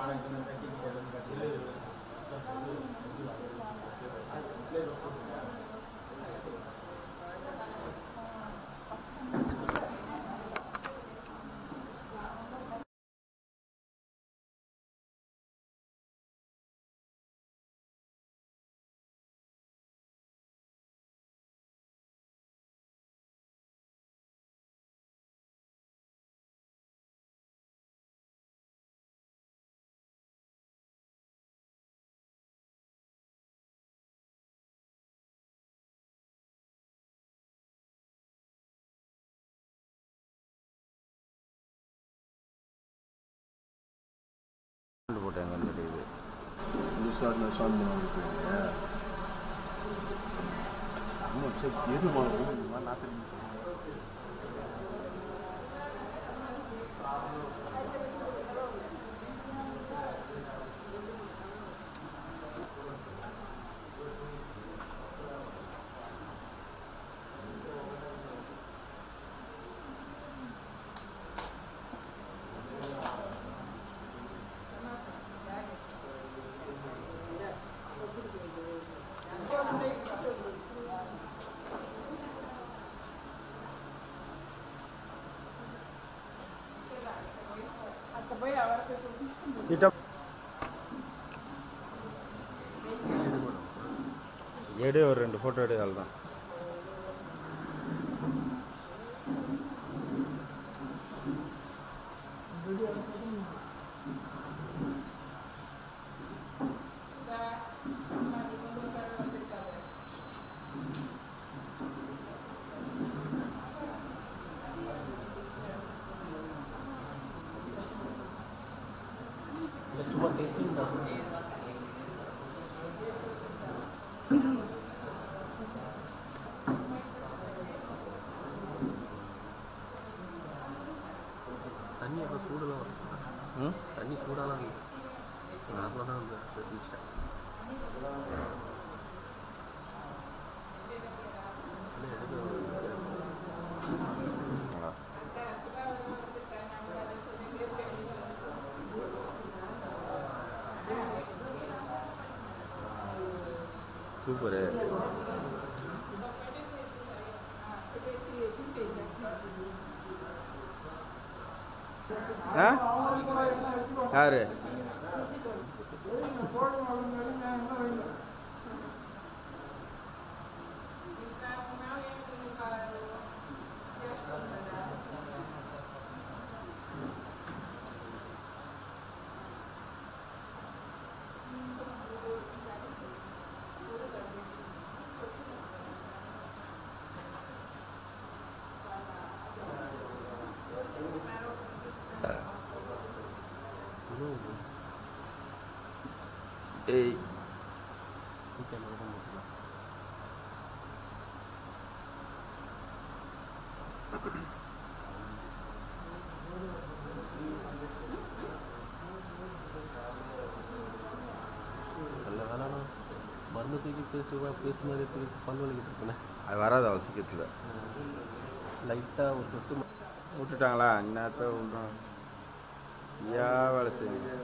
போட்டேன் எங்கே தெரியுது ரிசார்ட்ல ஷான் பண்ணுவாங்க அம்மா சரி எது வாங்க நாற்பது எடு ஒரு ரெண்டு ஃபோட்டோ எடு தான் சும்மா டெஸ்டிங் தான் தண்ணி அப்போ சூடெல்லாம் வரும் ம் தண்ணி சூடாலாம் இல்லை நார்மலாக தான் வந்து பிரதீஷா சூப்பரு ஆ யாரு ஏய் நல்ல வேலைனா மருந்து தூக்கி பேஸ்ட் பேஸ்ட் மாதிரி தூக்கி பல் வலிக்கிட்டு இருக்கேன் அது வராது அவள் சீக்கிரத்தில் லைட்டாக ஒரு சொட்டு ம- விட்டுட்டாங்களா இன்னத்த விட்றோம் ஏன் வேலை செய்யுங்க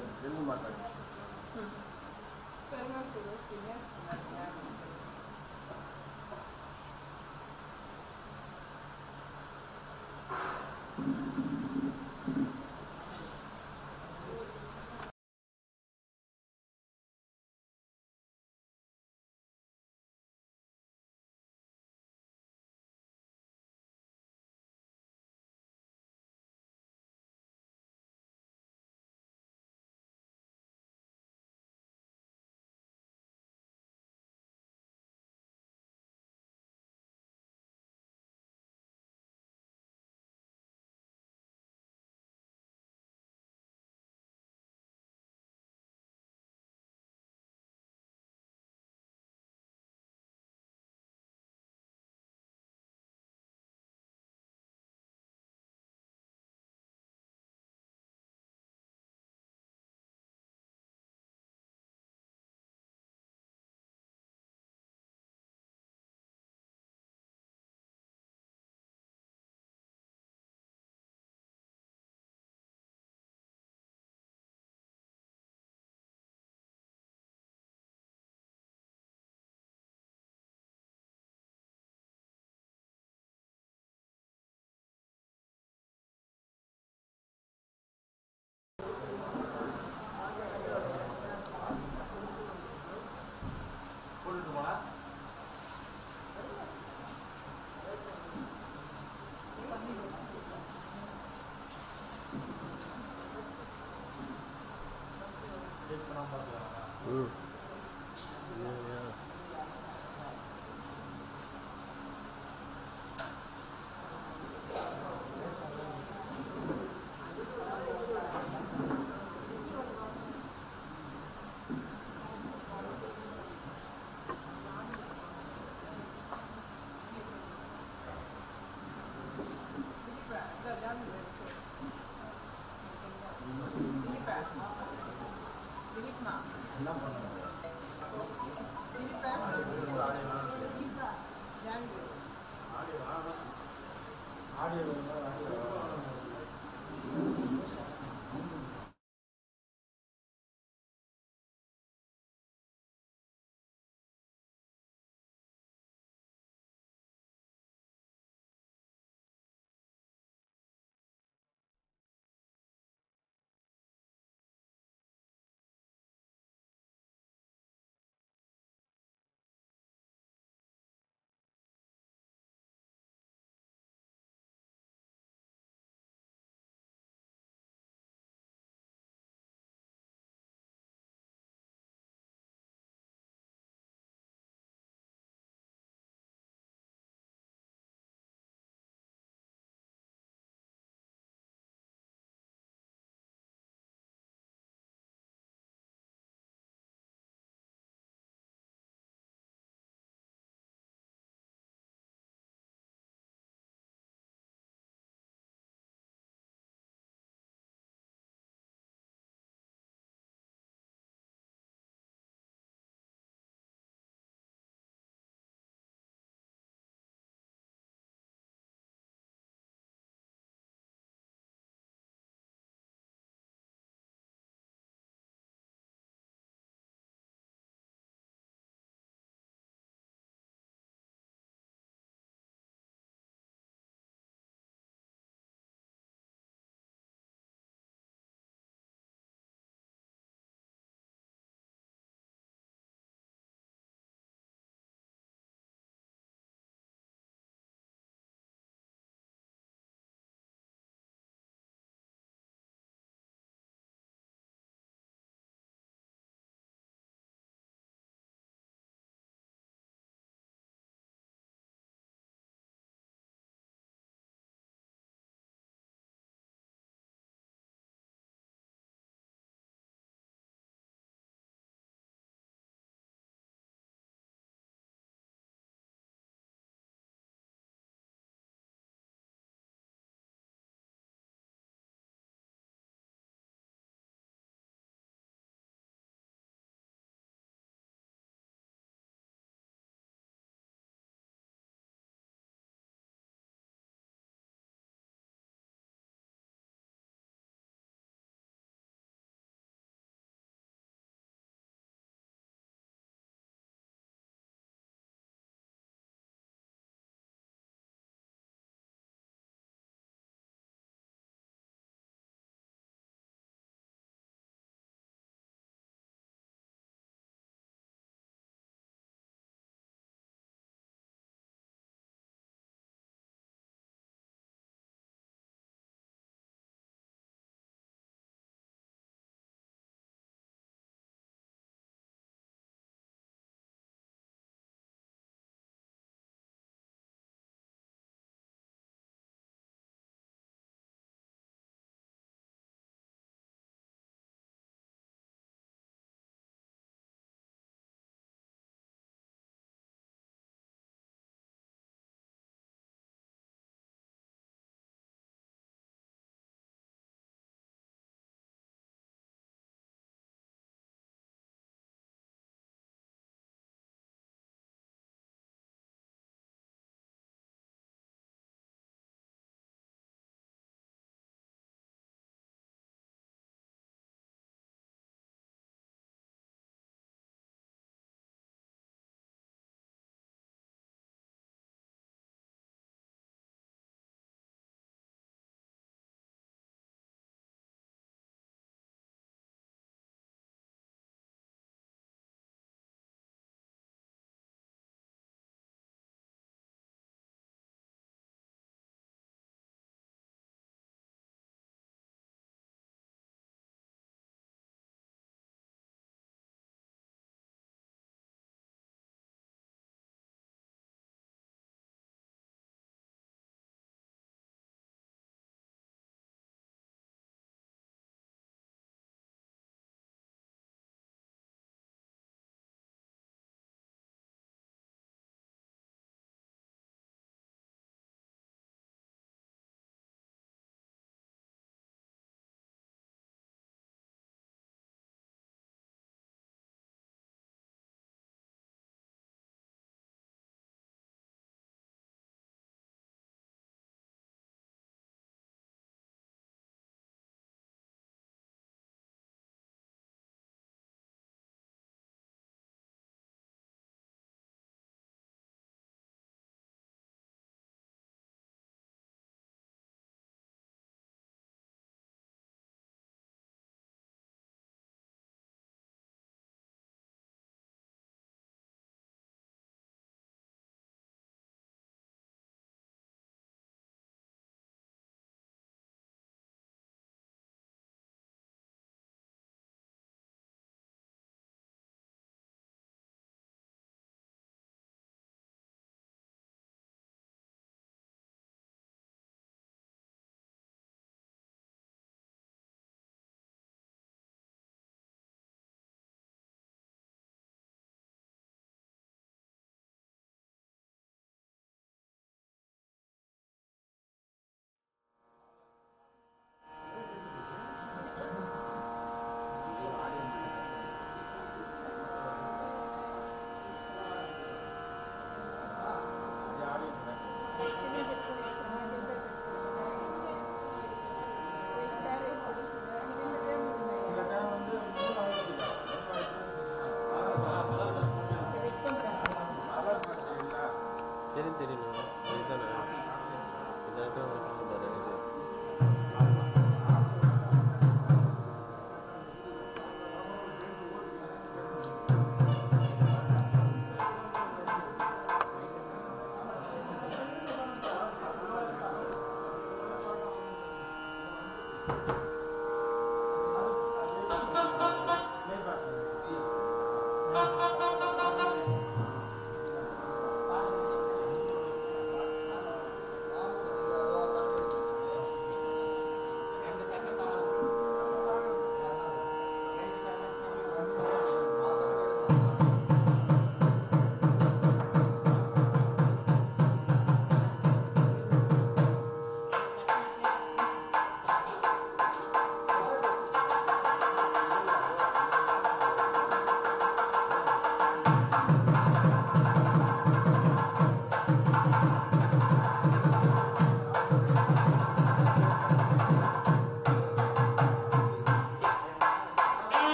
ம் இல்லையா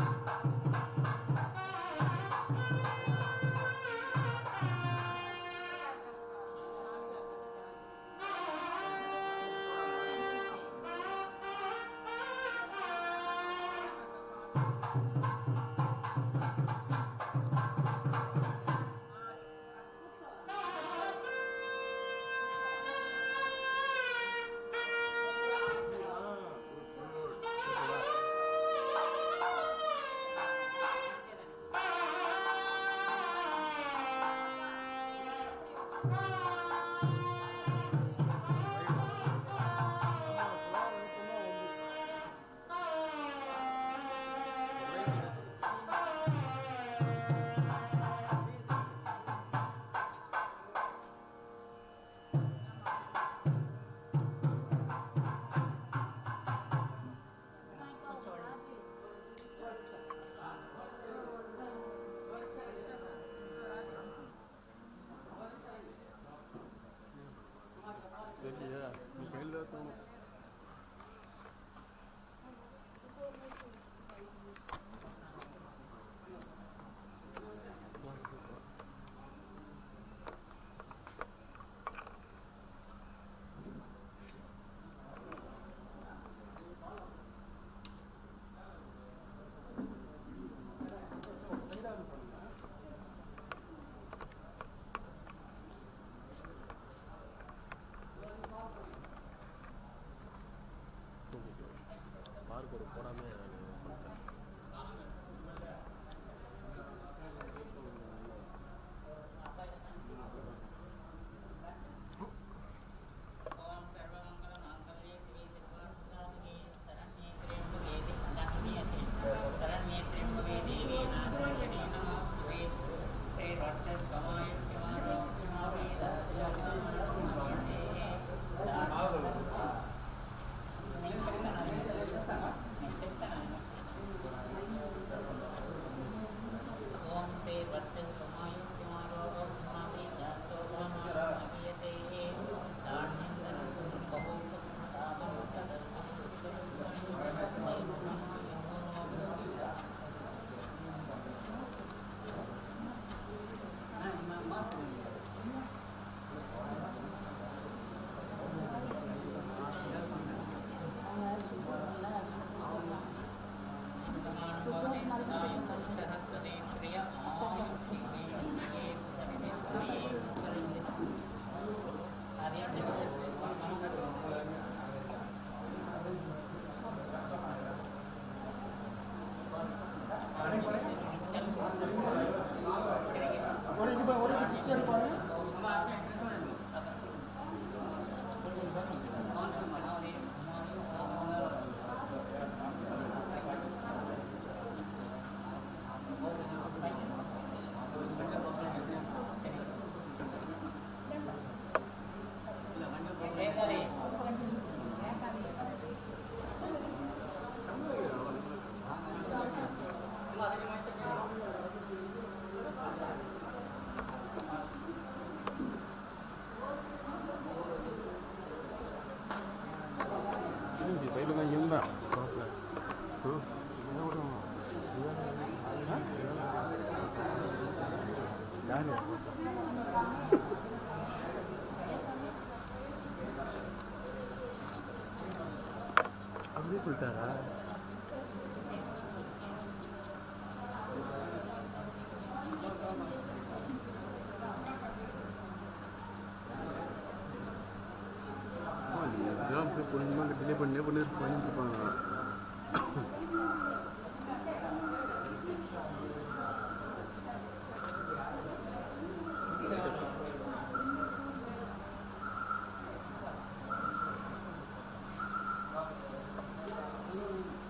தெரியல நீ கையில் தான் தோணும் பார்க் ஒரு போடாமல் நான் பண்ணிட்டேன் ஓம் சர்வமங்கலமாங்கல்யே சிவே சர்வார்த்தசாதகே சரண்யே திரியம்பகே தேவதாத்மியதே சரண்யே திரியம்பகே தேவி நாராயணே நமோஸ்துவே ஸ்ரீ ராட்சஸ்கமாய ஓம் ஸ்ரீ வர்த்தகமாய சிவாரோகமாவே தாத்தோகமானமகியதே தானியந்தரம் பகோபதாபம் சரஸ்வதி பிரியா ஓம் ஸ்ரீ சைடு தான் இருந்தான் யாரு அப்படியே சொல்லிட்டாரா இதெல்லாம் போய் கொஞ்சமாக டிலே பண்ணி பண்ணி பண்ணிட்டு இருப்பாங்க ஓம்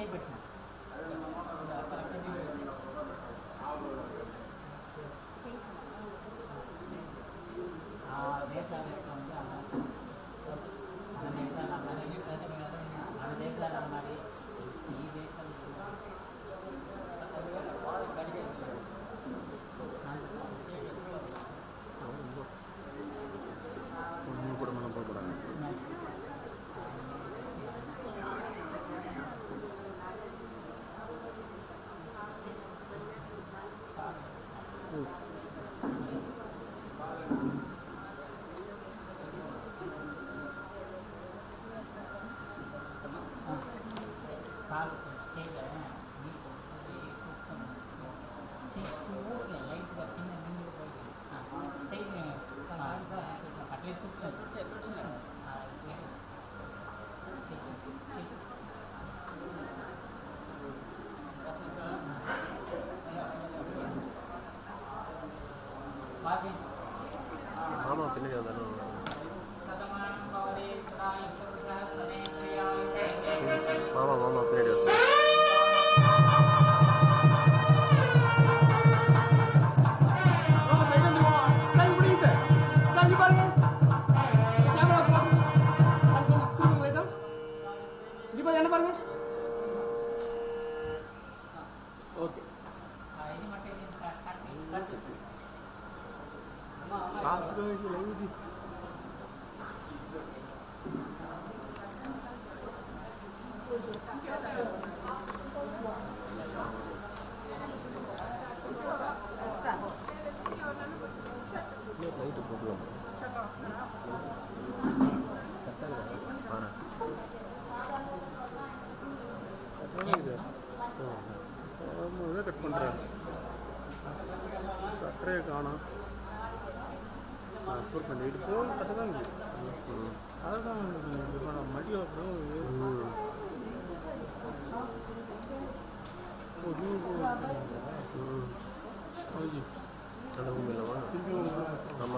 చేయి పెట్టిన ఆ దేశాలు ఎట్లా ఉంటే అలా మన దేశాలు మరి మన దేశాలు మరి ఈ దేశాలు ஒன்று கூட மேலே போகக்கூடாது కాలు చేయగలరా నీకు చూడలే లైట్గా కింద నిండు పోయి చెయ్యి అట్లే కూర్చొని కూర్చున్నాను బాగా ஆமாம் பின்னாடி வந்தானோ సతమానం భవతి సదా పురుషः సనే క్రియాయతే மாமா மாமா பின்னாடி வந்தானோ வாங்க சைடு வந்துருவோம் சார் இப்படி சார் சார் இங்க பாருங்க கேமரா பாருங்க அது கொஞ்சம் ஸ்க்ரீன் லைட்டா இங்க பாருங்க என்ன பாருங்க ஓகே ఇది మట్టి కట్టి కట్టి பார்த்துக்கோங்க லைவ் இது லைட்டு போட்டுருவோம் ஆனா இதை கட் பண்ணுறேன் கட்டுறையை காணும் அப்புறம் பண்ணி இது ஃபோன் கட்ட தான் இருக்குது அதுதான் இப்போ நான் மடியில் அப்புறம் அந்த உண்மையிலவா நம்ம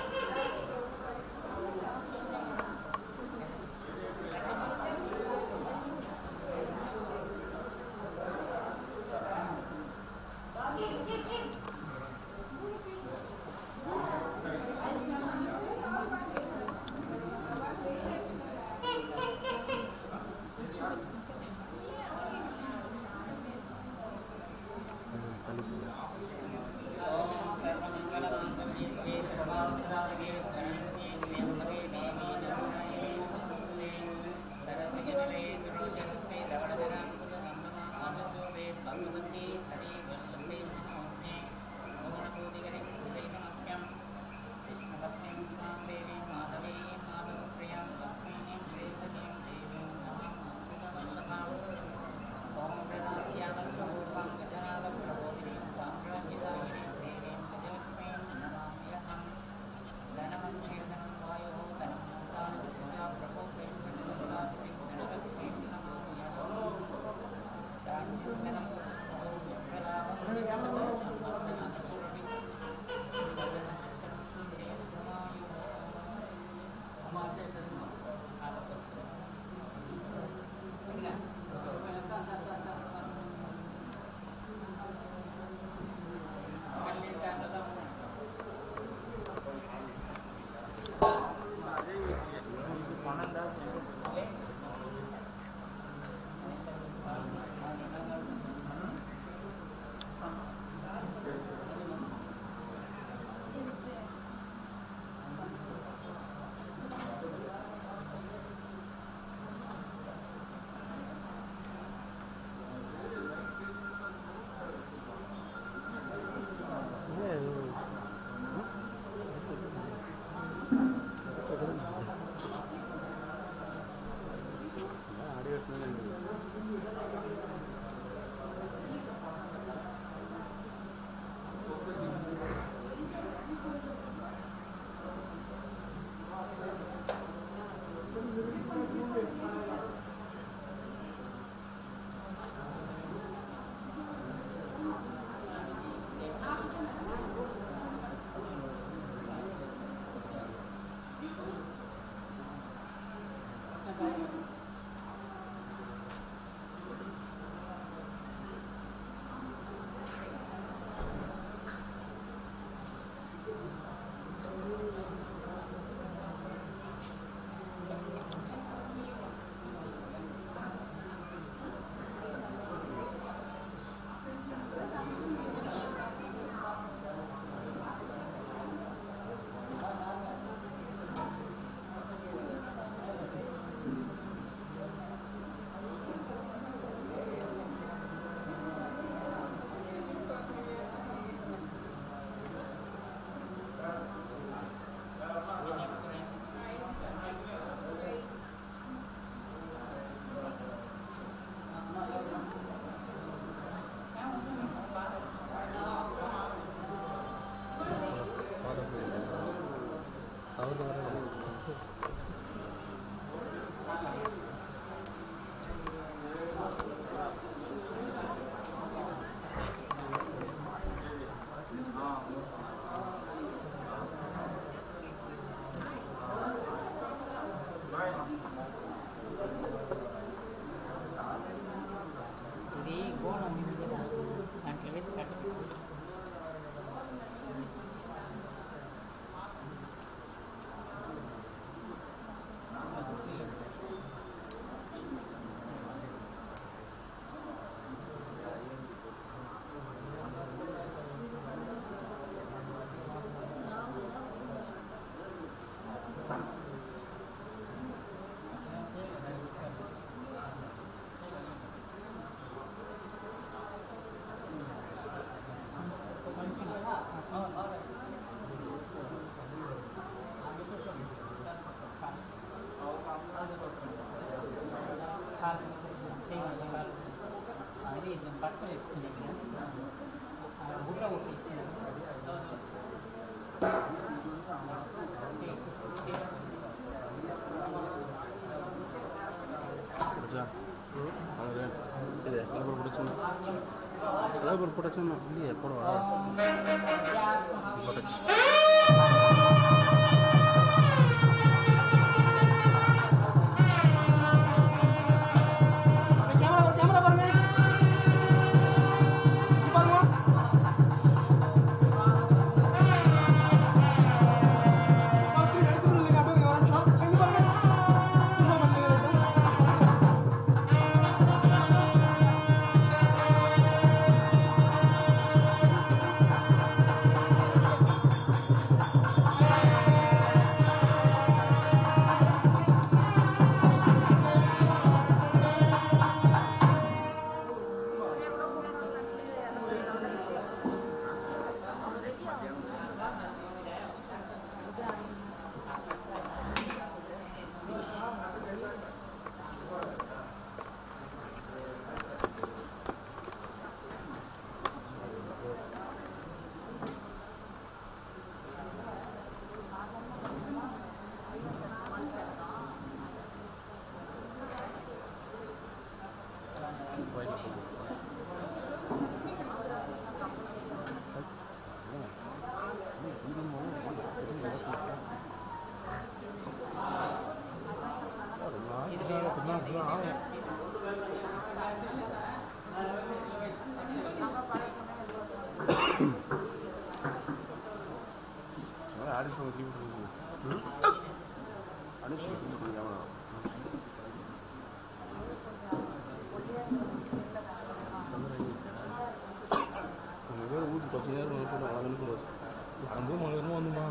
ఆ செய்வாங்க எல்லாரும் அது இந்த பட்டம் வச்சு நினைக்கிறேன் புட்டை ஓட்டி இது கலப்பர் பிடிச்சோம் கலப்பர் பிடிச்சோம் இல்லையே போடுவா கேமரா கேமரா பாருங்க இங்க பாருங்க பார்த்து எடுத்து நில்லுங்க அப்படியே ஒரு நிமிஷம் இங்க பாருங்க சும்மா வந்து ஆடிஷன் திருப்பி ஆடிஷன் திருப்பி கேமரா ஊட்டி பத்து நேரம் அனுப்புறது அந்த மழை வந்துமா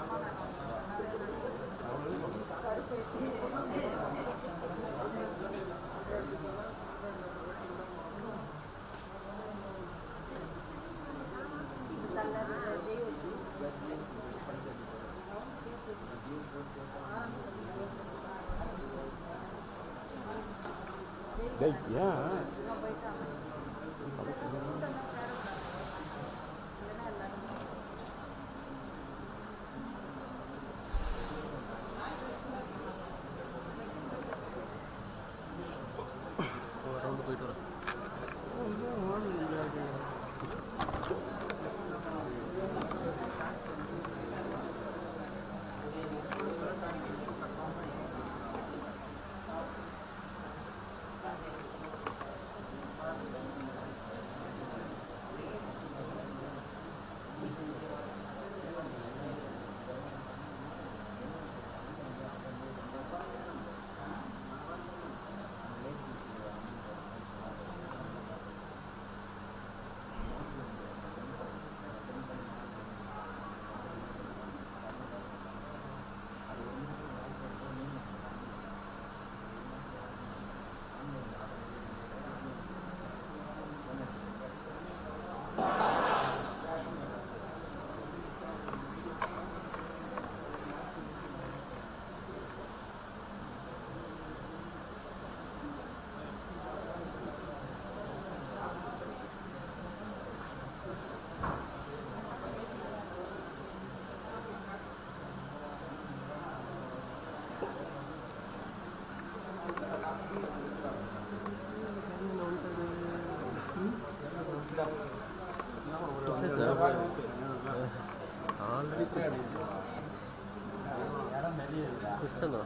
டேய் ஏன் ரவுண்டு போயிட்டு வரேன் ஆல்ரெடி கிறிஸ்டனா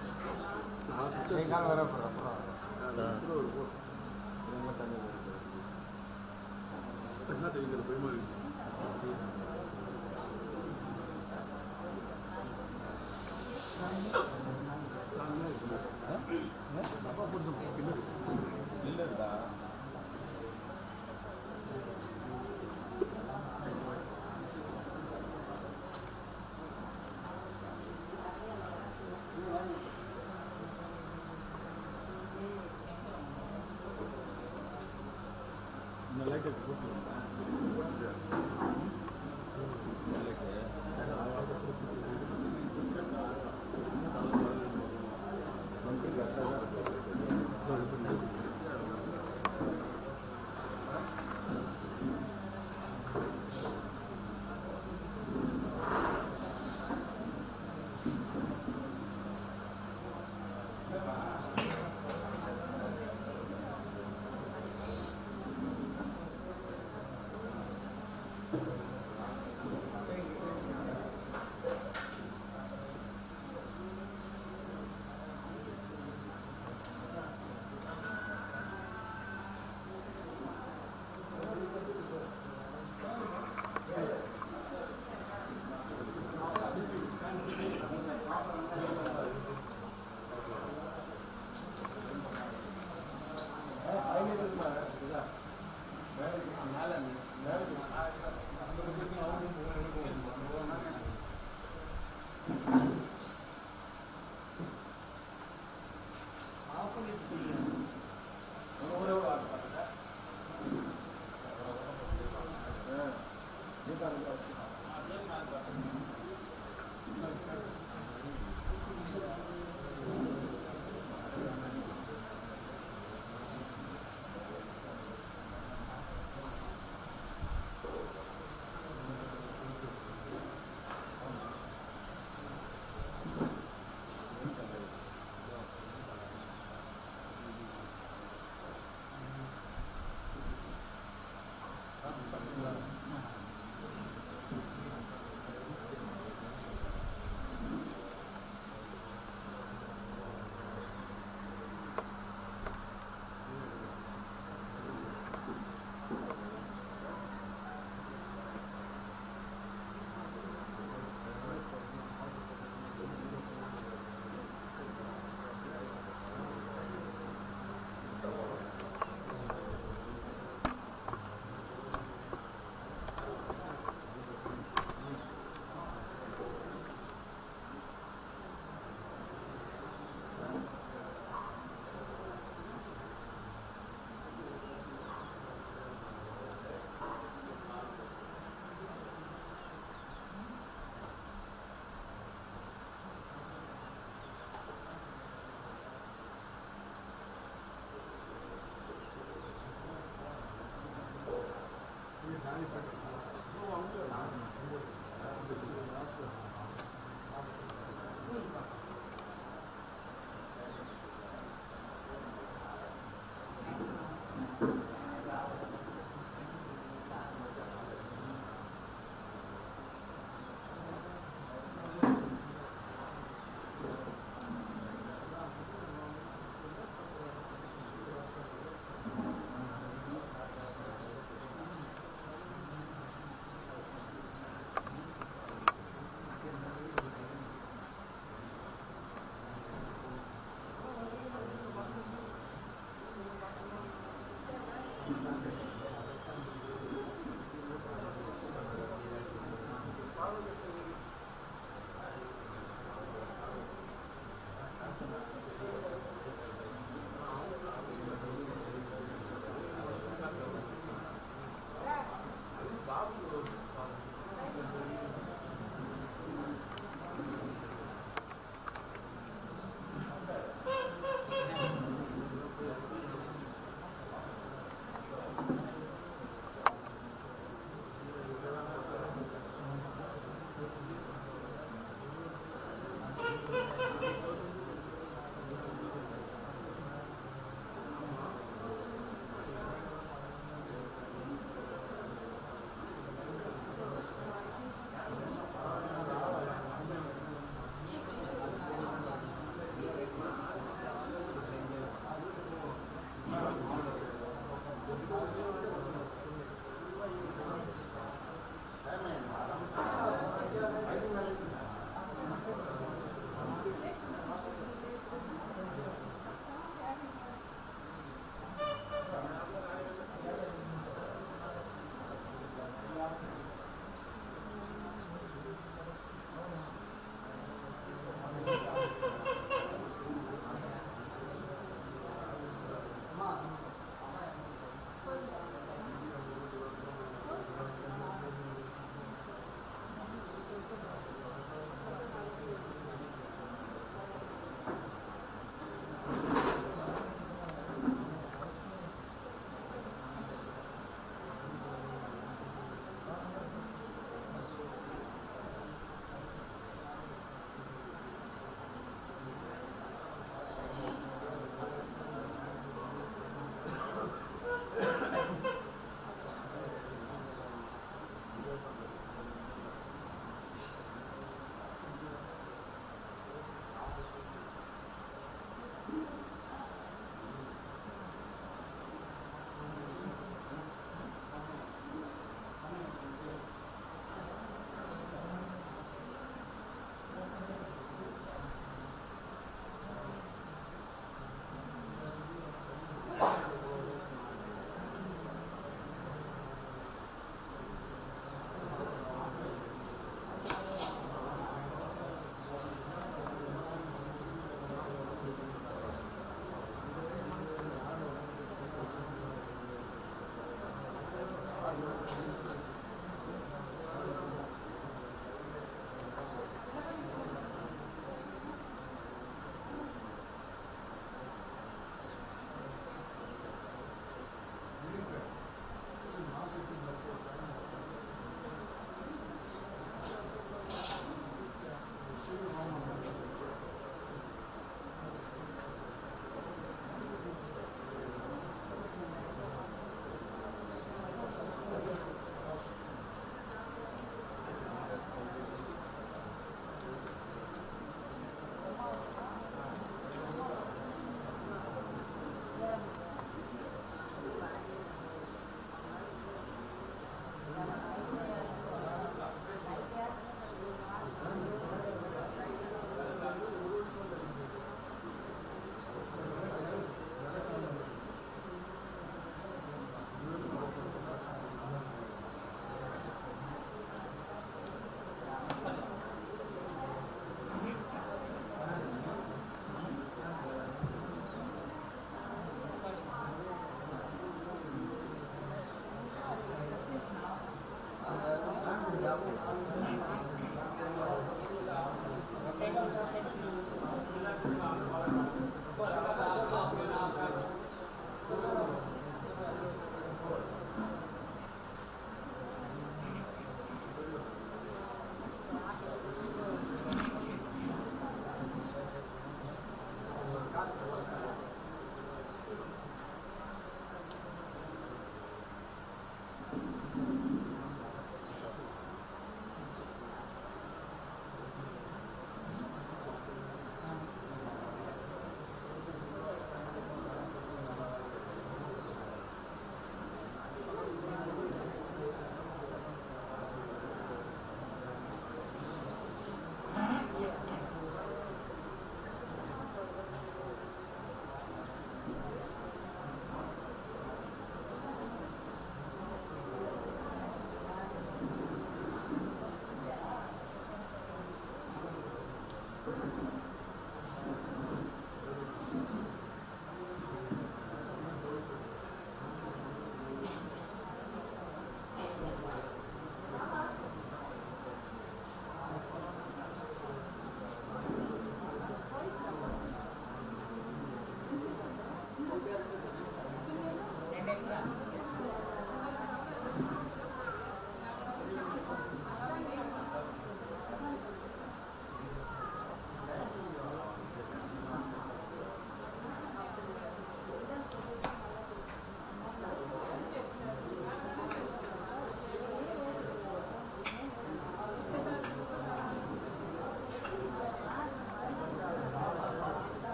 ஆ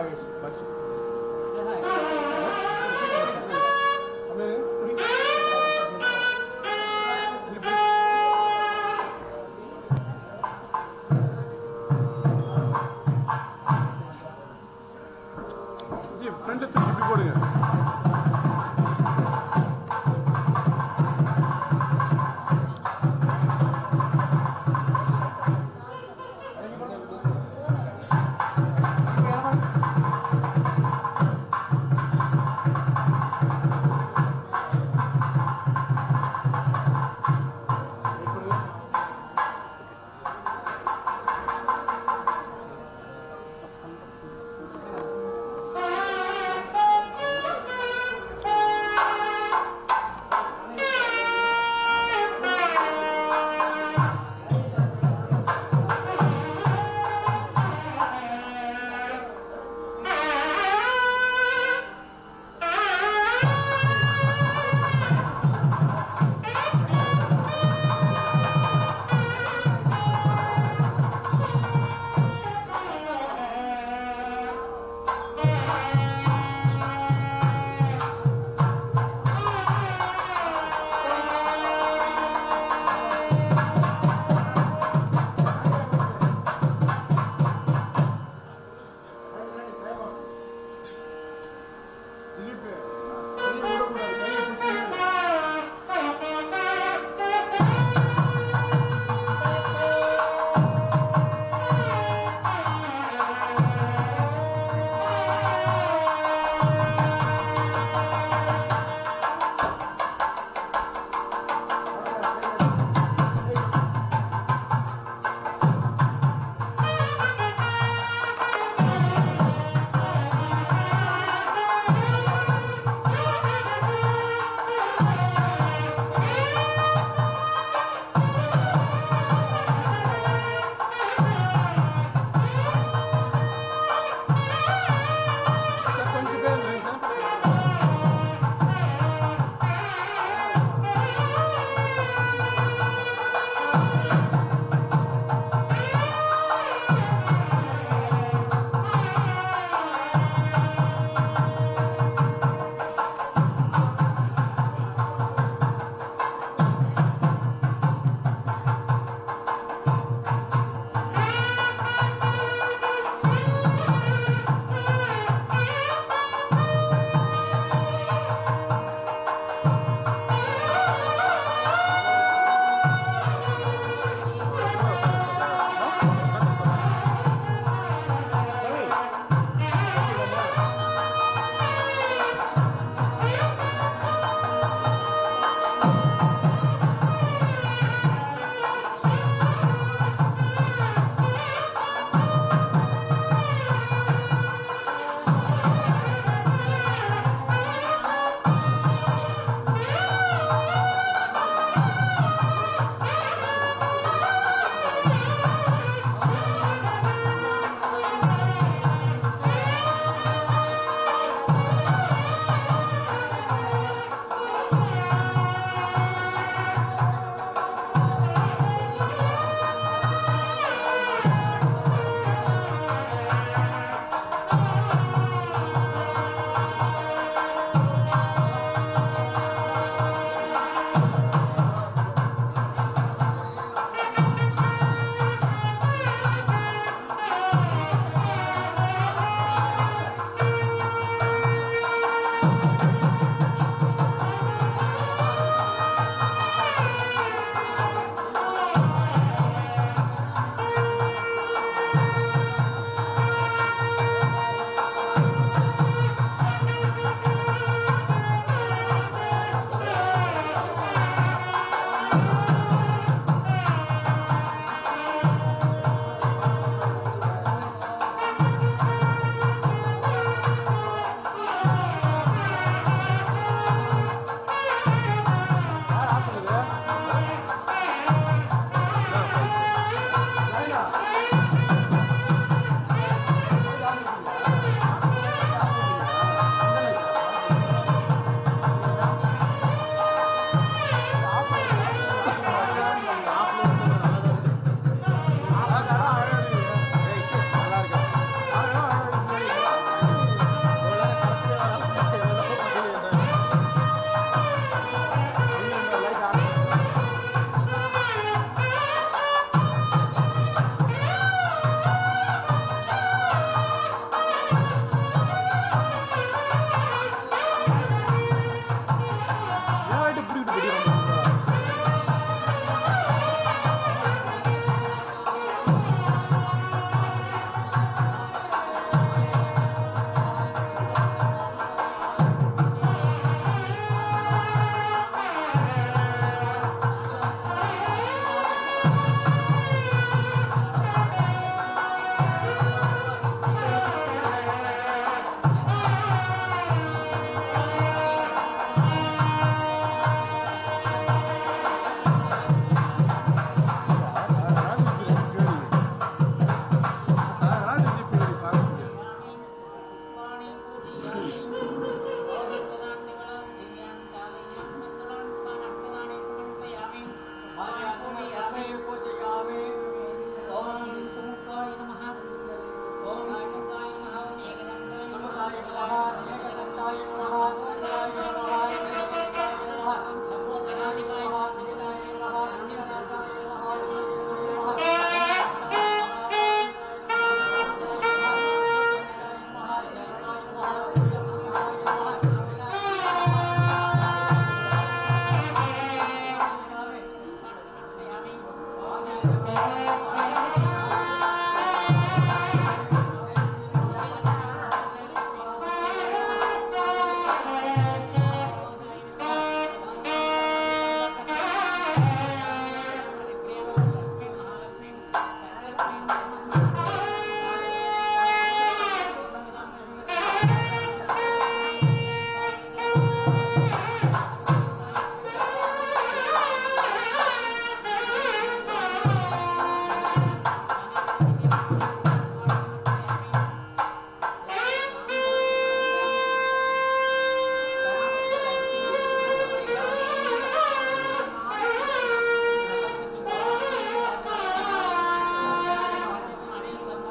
ஆவேஸ் பஸ் அப்படியே புடி. இப்படி புடி. ஜி ஃப்ரண்ட் திருப்பி இப்படி போடுங்க இங்க என்ன பாருங்க.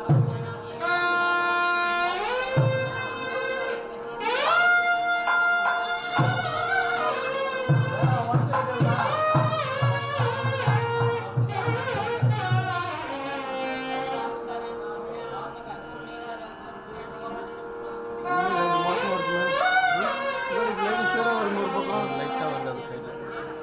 லைட்டாக வந்து அந்த சைடு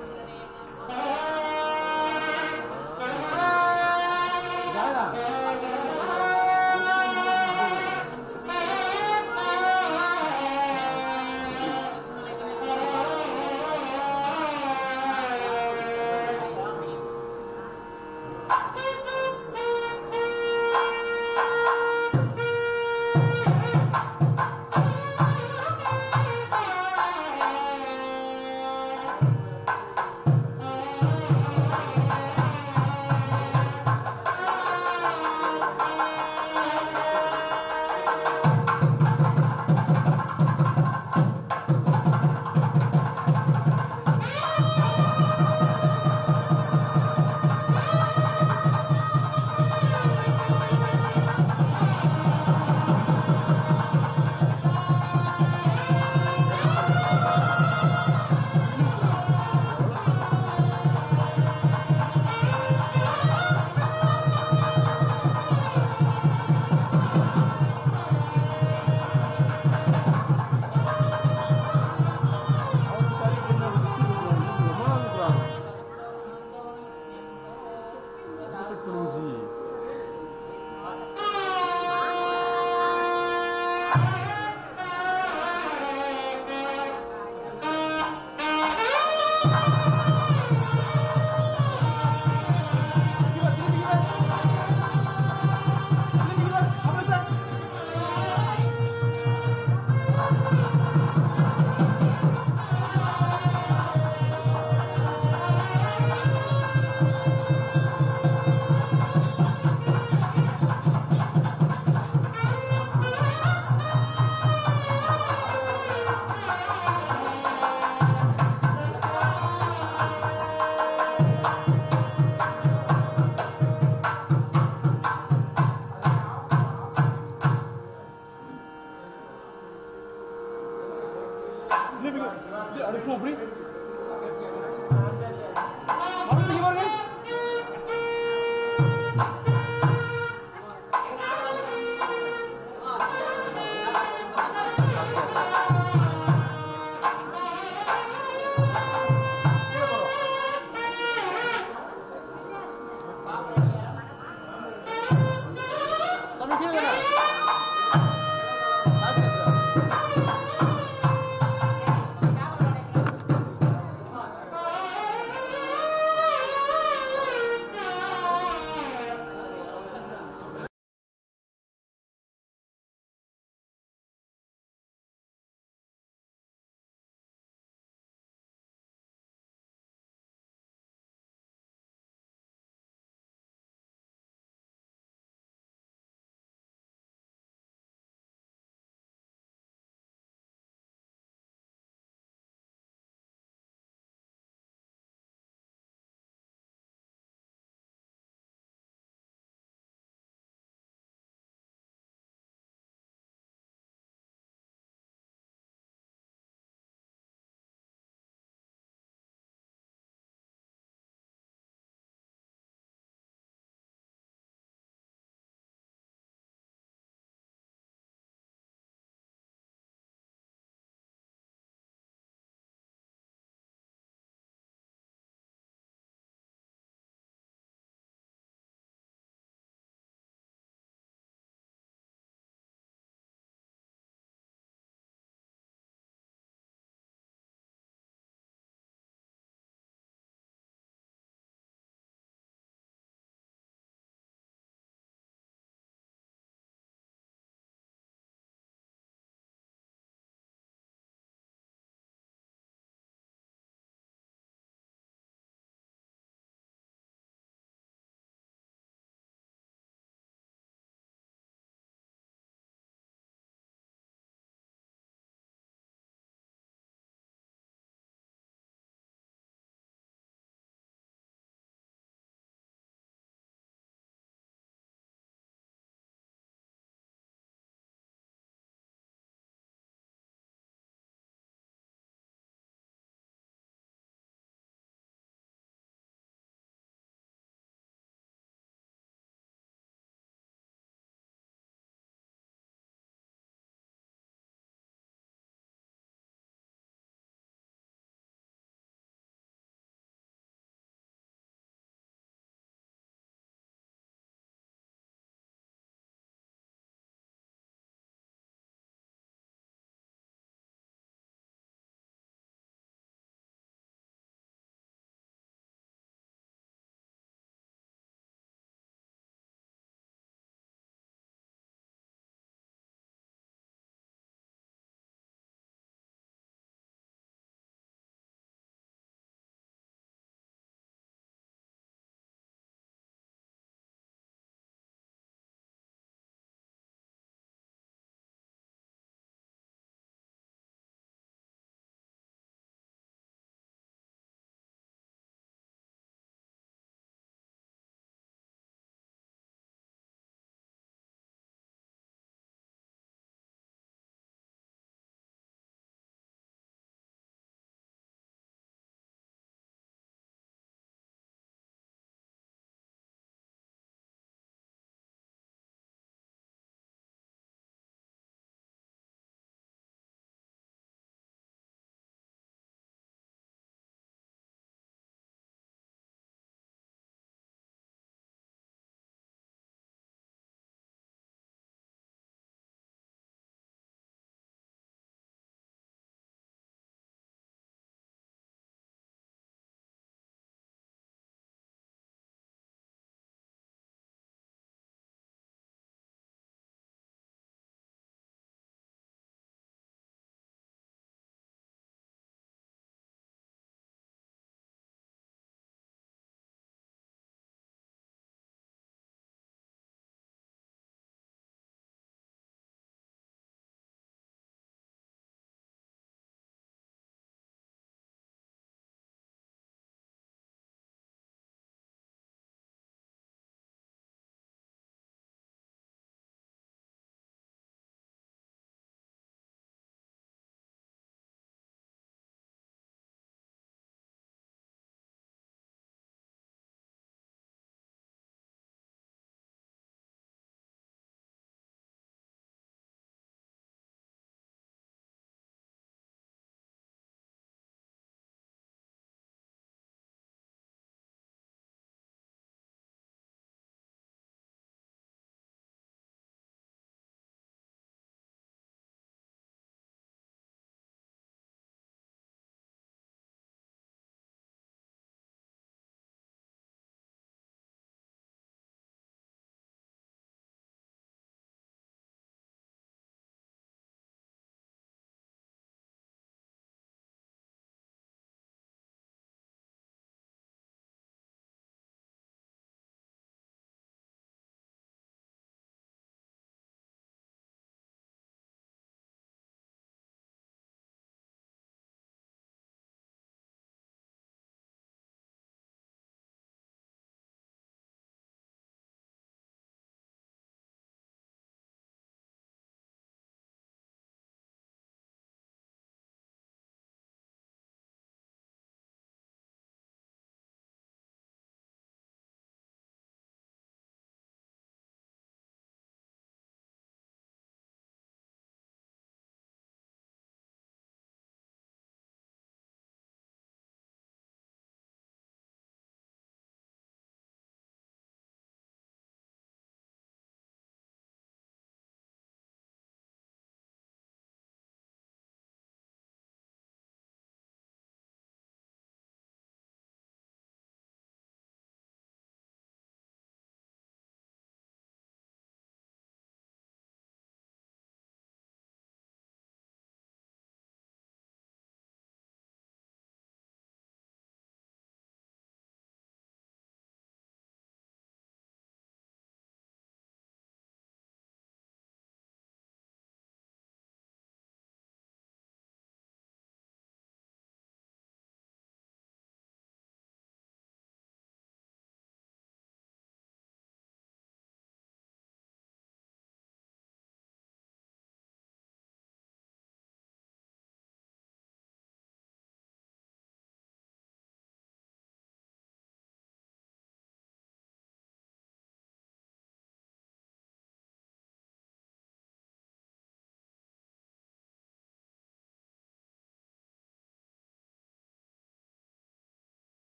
அடுத்து அப்படி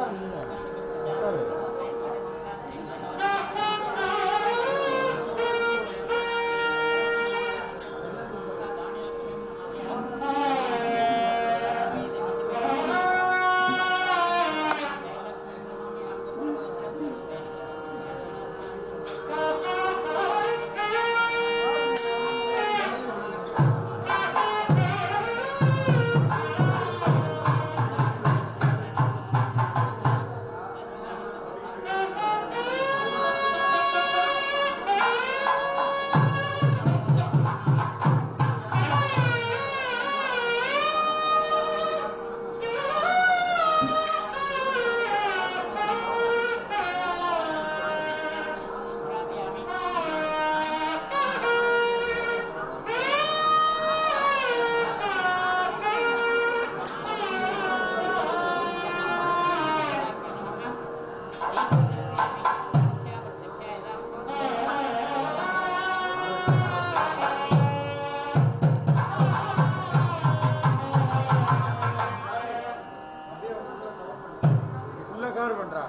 உள்ள கவர் பண்றா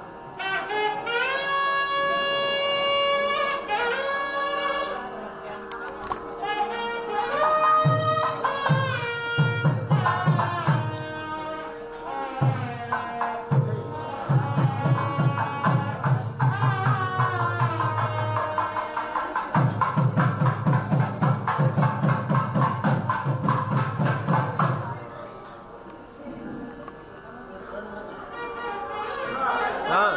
ஆ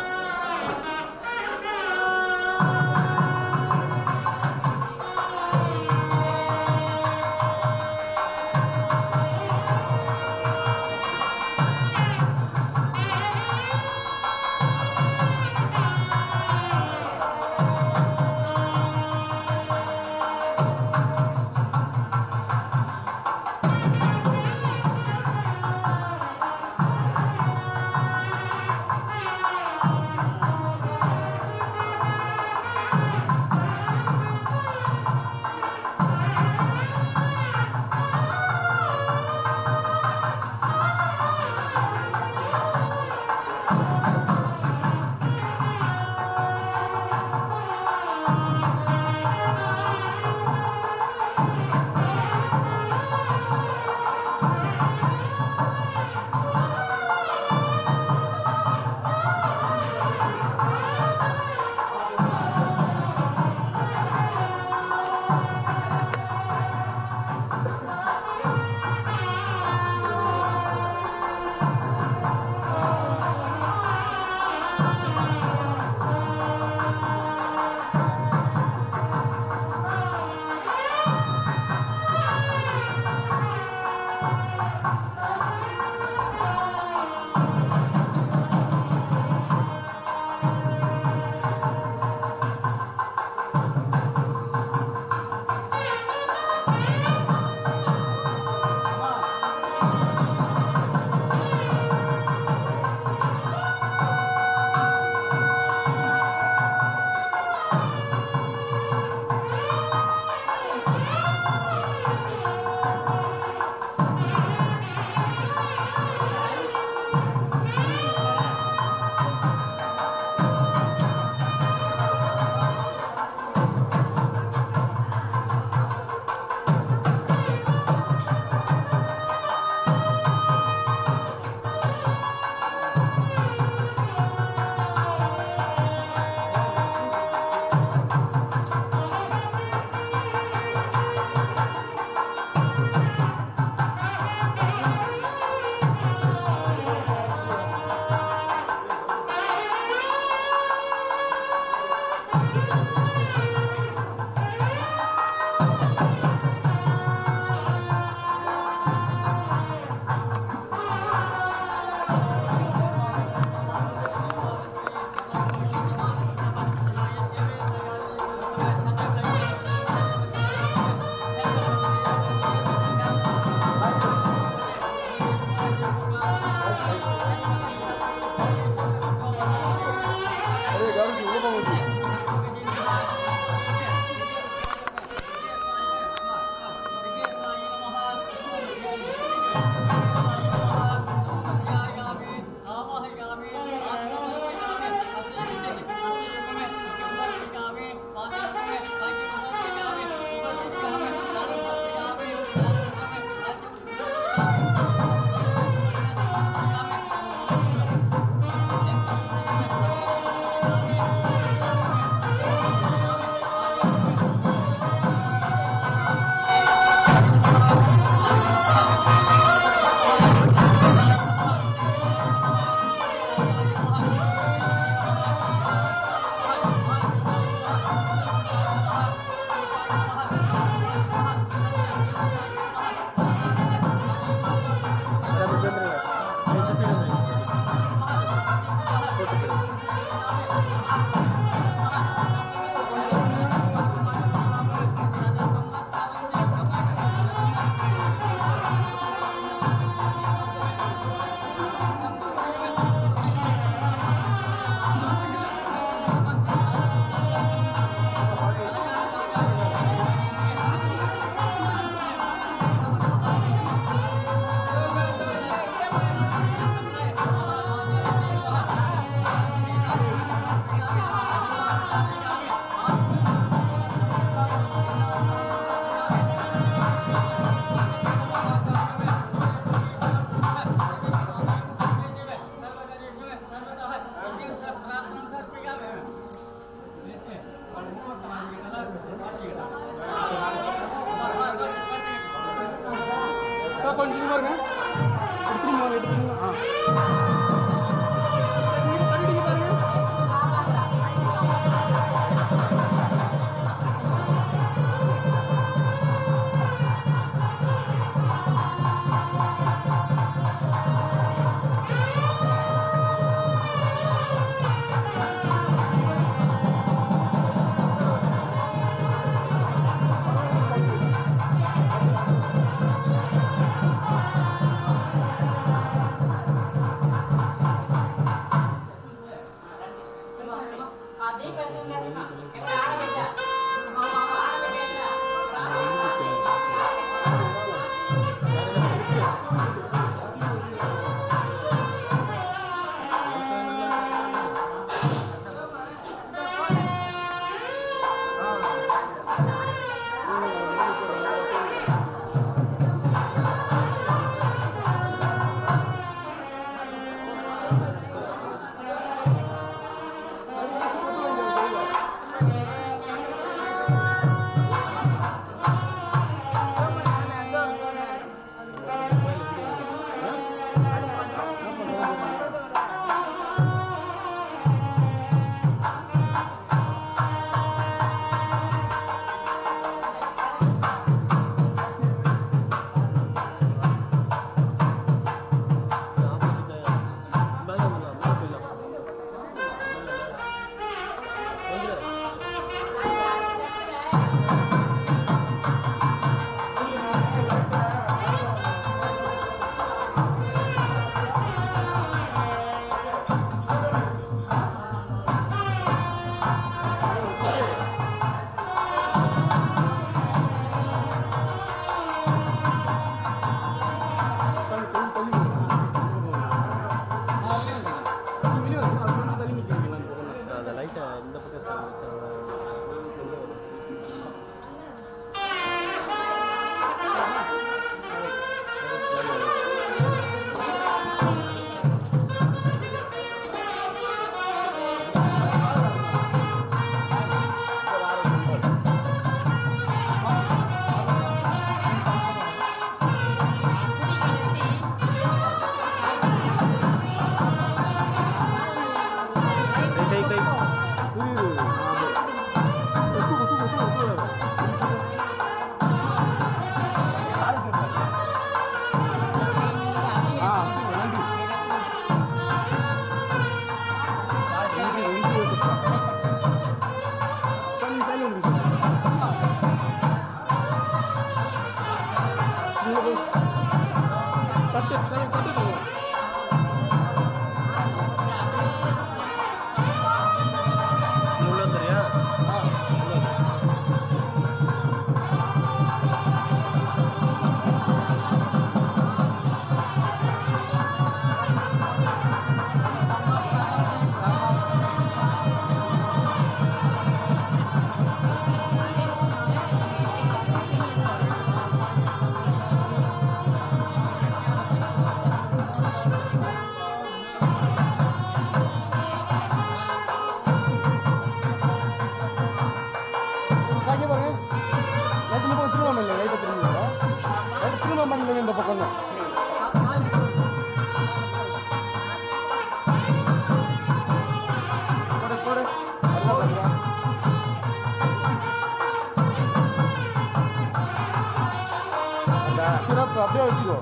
அப்படியே வச்சுக்கோ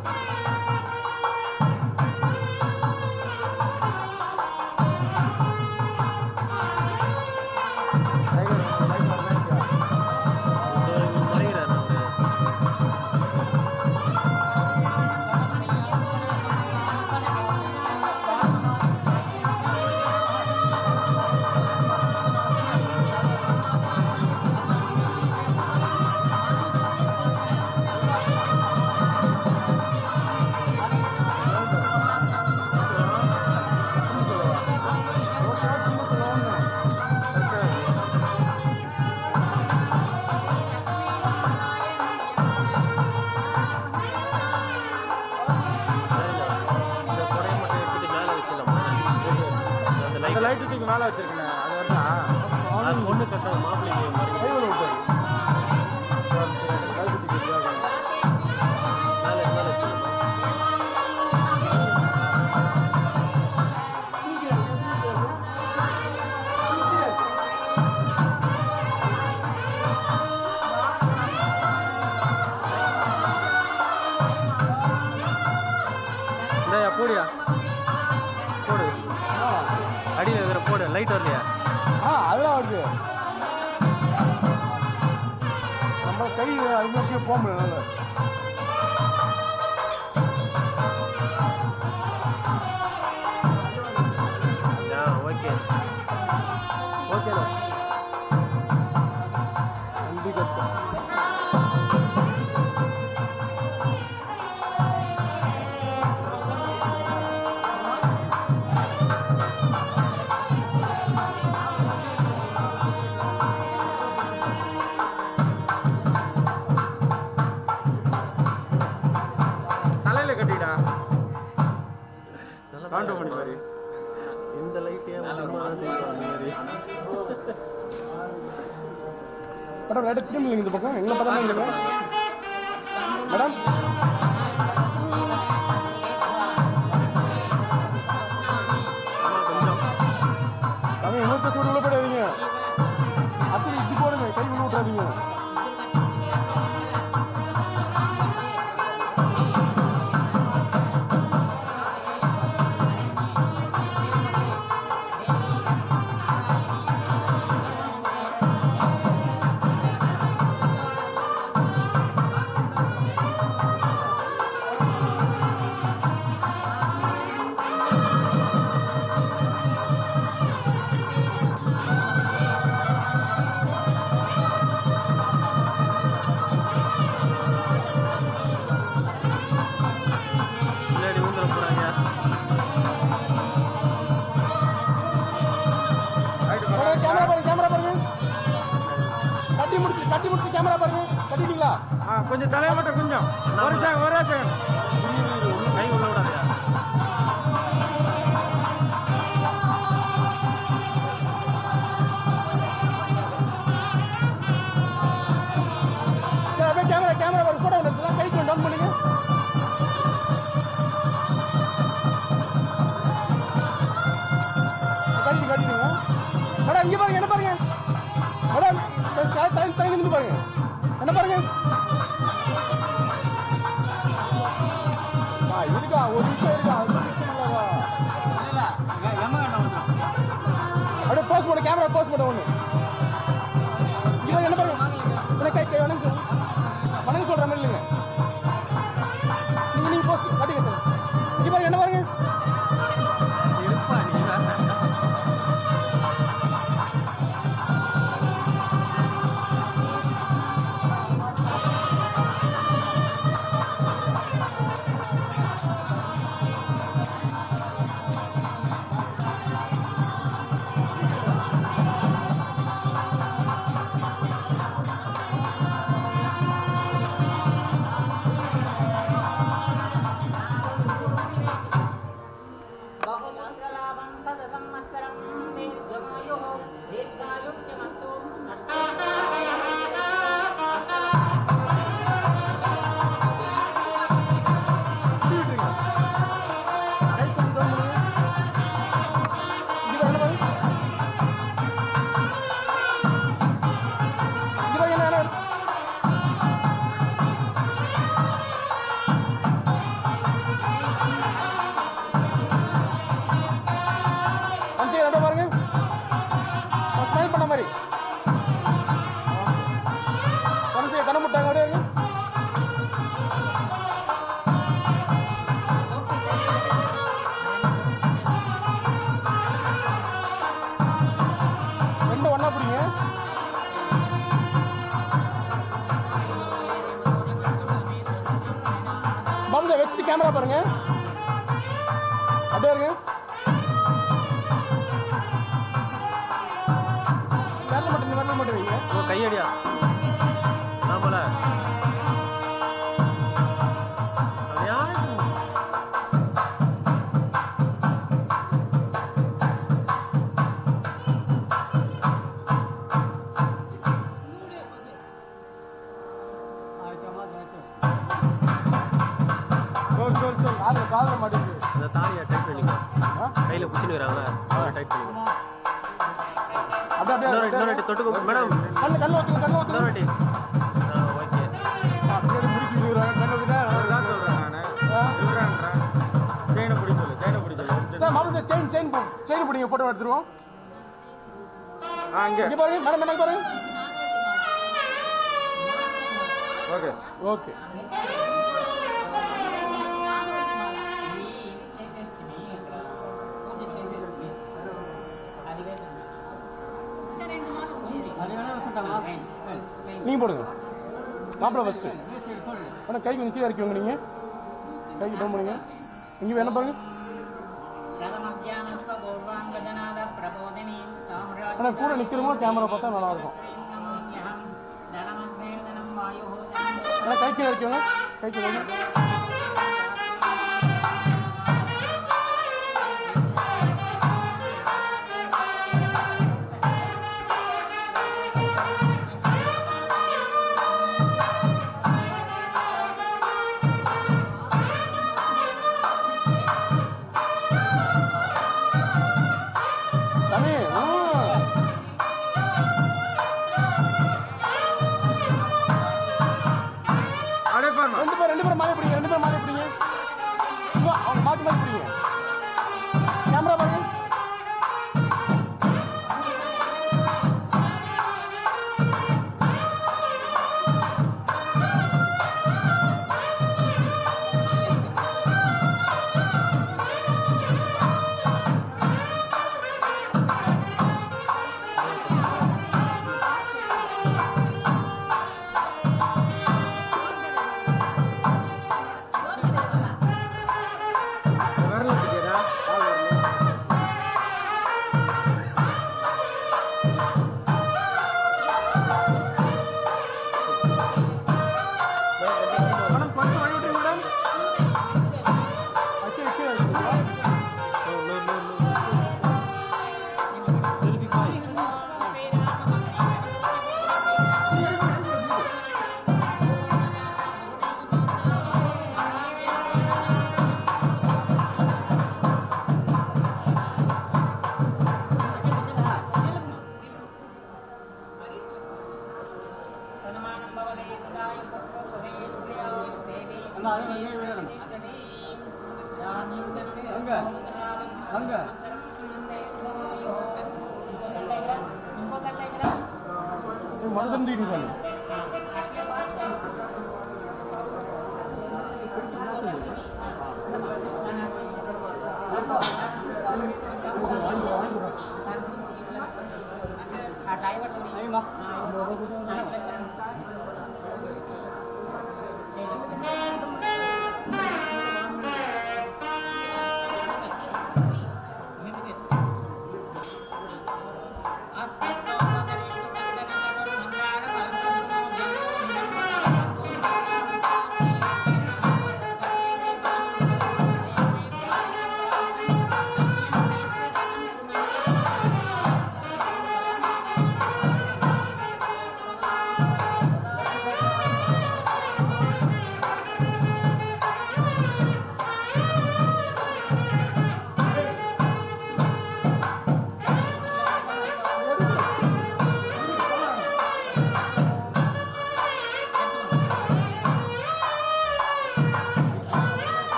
மறைகிறார் அவரு இந்த கொடையை மட்டும் எடுத்துட்டு மேலே வச்சிடலாமா அந்த இந்த லைட் லைட்டு தூக்கி மேலே வச்சிருக்கேன் அது வருதா அது பொண்ணு கட்ட மாப்பிள்ளைக்கு மறைக்கிறது. கைவில் விட்டு லைட்டு தூக்கி மேலே. மேலே மேலே வச்சிடலாமா இந்தாயா போடியா போடு அடியில் இருக்கிற போடு லைட் வரலையா ஆ அதெல்லாம் வருது நம்ம கை அது நோக்கி போக முடியல ஆ ஓகே ஓகேண்ணா நன்றி கட்டு தலையில கட்டிடா நல்லா காண்டு மணி மாதிரி இந்த லைட்டே அந்த மாதிரி மேடம் லைட்டை திரும்பி இந்த பக்கம் எங்களை பார்த்தா தான் இருக்கு. மேடம் ஆமா கொஞ்சம் அவங்க இன்னொரு சூடு உள்ள போயிடாதீங்க அச்சடி இப்படி போடுங்க கை உள்ள விட்றாதீங்க முன்னாடி ஊந்துட போறாங்க மேடம், கேமரா பாருங்க கேமரா பாருங்க கட்டி முடிச்சு கட்டி முடிச்சு கேமரா பாருங்க கட்டிட்டீங்களா ஆ கொஞ்சம் தலையை மட்டும் கொஞ்சம் ஒரு செகண்ட் ஒரே செகண்ட் கை உள்ள விடாதயா சரி அப்படியே கேமரா கேமரா பாருங்க போட்டோ எடுத்துலாம் கை கொஞ்சம் டவுன் பண்ணுங்க கட்டி கட்டிடுங்க மேடம் இங்க பாருங்க என்ன பாருங்க மேடம் தலை தலை நிமிந்து பாருங்க என்ன பாருங்க ஆ இருக்கா ஒரு நிமிஷம் இருக்கா அது நிமிஷம் இல்லவா? அப்படியே போஸ்ட் போட கேமரா போஸ்ட் போட ஒன்று இங்க பாருங்க, என்ன பாருங்க என்ன கை கை வணங்க சொல்லு. வணங்க சொல்ற மாதிரி இல்லைங்க நீங்க நீங்க போஸ்ட் கட்டி வைங்க இங்க பாருங்க என்ன பாருங்க இருப்பா நீ बहुदंसलाभं सदसंवत्सरं दीर्घमायुः दीर्घायुष्यमस्तु கை விட்டுருங்க கை கொஞ்சம் down பண்ணுங்க. இங்க பாருங்க, என்ன பாருங்க இங்க பாருங்க என்ன என்ன மாதிரி கணசை கண்ண முட்டாங்க அப்படியே இருங்க. ரெண்டு ஒண்ணா பிடிங்க பாபுஜா வச்சுட்டு கேமரா பாருங்க அப்படியே இருங்க விரல மட்டும் இந்த விரல மட்டும் வைங்க ஓ கையடியா ஆமால அது யாரு சொல் சொல் சொல் காதுல காதுல மாட்டேங்குது இந்த தாலியை டைட் பண்ணிக்கோ ஆ? கையில் பிடிச்சின்னு வராங்களா அதை டைட் பண்ணிக்கோ அப்படியே அப்படியே இன்னொரு இன்னொரு வாட்டி தொட்டுக்கோ மேடம் கண்ணு கண்ணு ஊத்துங்க கண்ணு ஊத்துங்க இன்னொரு வாட்டி ஆ ஓகே அப்படியே முடிச்சு விடுறாங்க கண்ணு ஊத்துங்க அதுதான் சொல்றேன் நானு சொல்றேன்றேன் செயினை பிடி சொல்லு செயினை பிடி சொல்லு சார் மாப்பிள்ள சார் செயின் செயின் செயின் பிடிங்க போட்டோ எடுத்துருவோம் ஆ இங்கே இங்க பாருங்க மேடம் மேடம் பாருங்க ஓகே ஓகே நீங்க போடுங்க மாப்பிள்ள ஃபர்ஸ்ட் ஆனா கை கொஞ்சம் கீழே இறக்கிவங்க நீங்க கைக்கு டவுன் பண்ணுங்க இங்க வேணும் பாருங்க ஆனா கூட நிக்கிறவங்க கேமரா பார்த்தா நல்லா இருக்கும் ஆனா கை கீழே இறக்கிவங்க கை கீழே வைங்க. சாமி ஆ. அப்படியே பாருமா ரெண்டு பேர் ரெண்டு பேரும் மாலை பிடிங்க ரெண்டு பேரும் மாலை பிடிங்க இங்க அவங்க மாத்தி மாத்தி பிடிங்க கேமரா பாருங்க வரல பிடிக்கிறா ஆள் வரல மேடம் பர்ஸ் வாங்கி விட்டுருங்க மேடம் அச்சு கீழே இறக்கிடுங்க. செல்ஃபி பாய் மறந்துட்டீங்க சாமி Aspetta,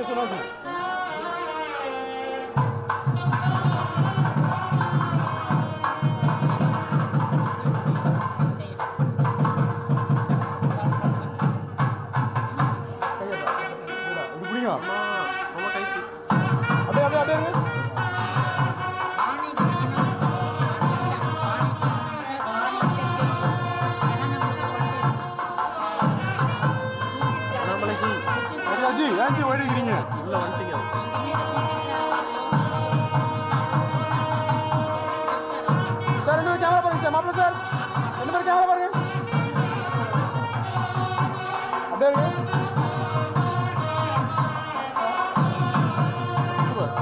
நீங்க சொன்னா சொல்லுங்க இப்படி பிடிங்க அம்மா அம்மா கைக்கு அப்படியே அப்படியே அப்படியே இருங்க அண்ணாமலைக்கு ராஜி ராஜி ஓடி இருக்கிறீங்க உள்ள வந்துட்டீங்க சார் ரெண்டு பேரும் கேமரா பாருங்க சார் மாப்பிள்ள சார் ரெண்டு பேரும் கேமரா பாருங்க அப்படியே இருங்க சூப்பர்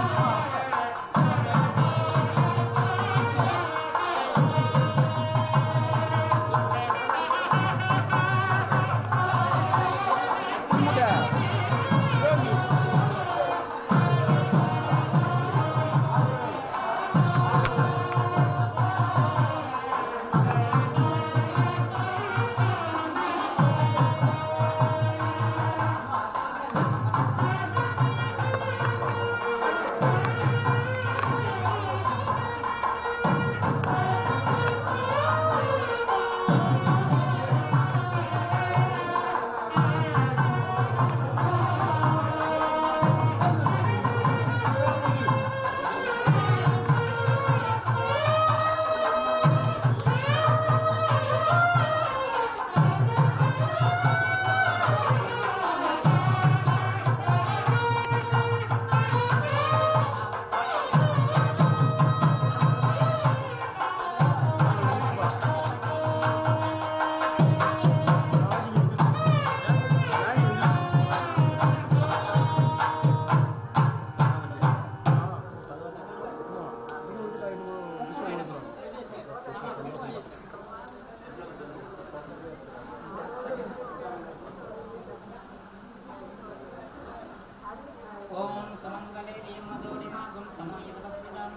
ஓம் சமங்கலே தீமதோடிமாகும் சமயவதம்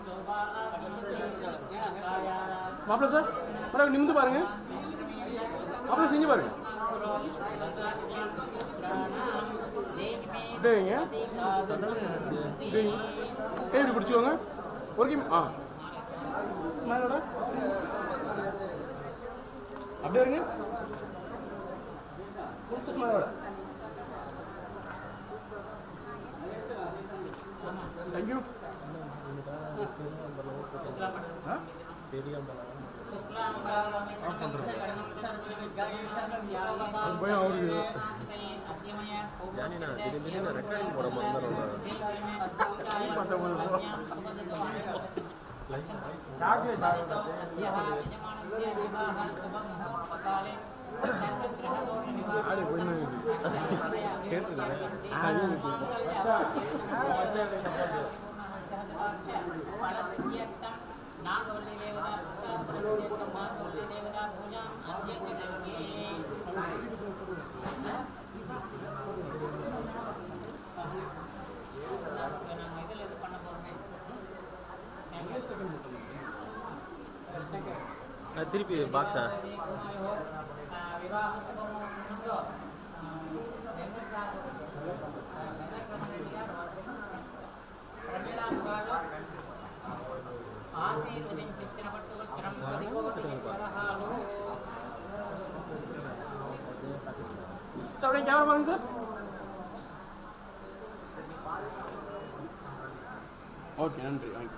லோபாலாய மாப்பிள்ள சார் மேடம் நிமிந்து பாருங்க மாப்பிள்ள செஞ்சு பாருங்க அப்படியே வைங்க அப்படியே வைங்க. கை இப்படி பிடிச்சிக்கோங்க ஒரு கை ஆ மேலோட அப்படியே இருங்க பிடிச்ச ஸ்மைலோட தேங்க்யூ பயம் அவருக்கு ஜானினா திடீர் திடீர்னு ரெக்கார்டிங் போட மறந்துடும்ண்ணா நாகவல்லி தேவதா நாகவல்லி தேவதா பூஜா அத்தியங்கே நாங்கள் இதில் இது பண்ண போகிறோமே அது திருப்பி பாக்ஸா ఆశీర్వదించిన పట్టుకు చిరం పదికోటి వరహాలు சார் அப்படியே கேமரா பாருங்க சார் ஓகே நன்றி வாங்க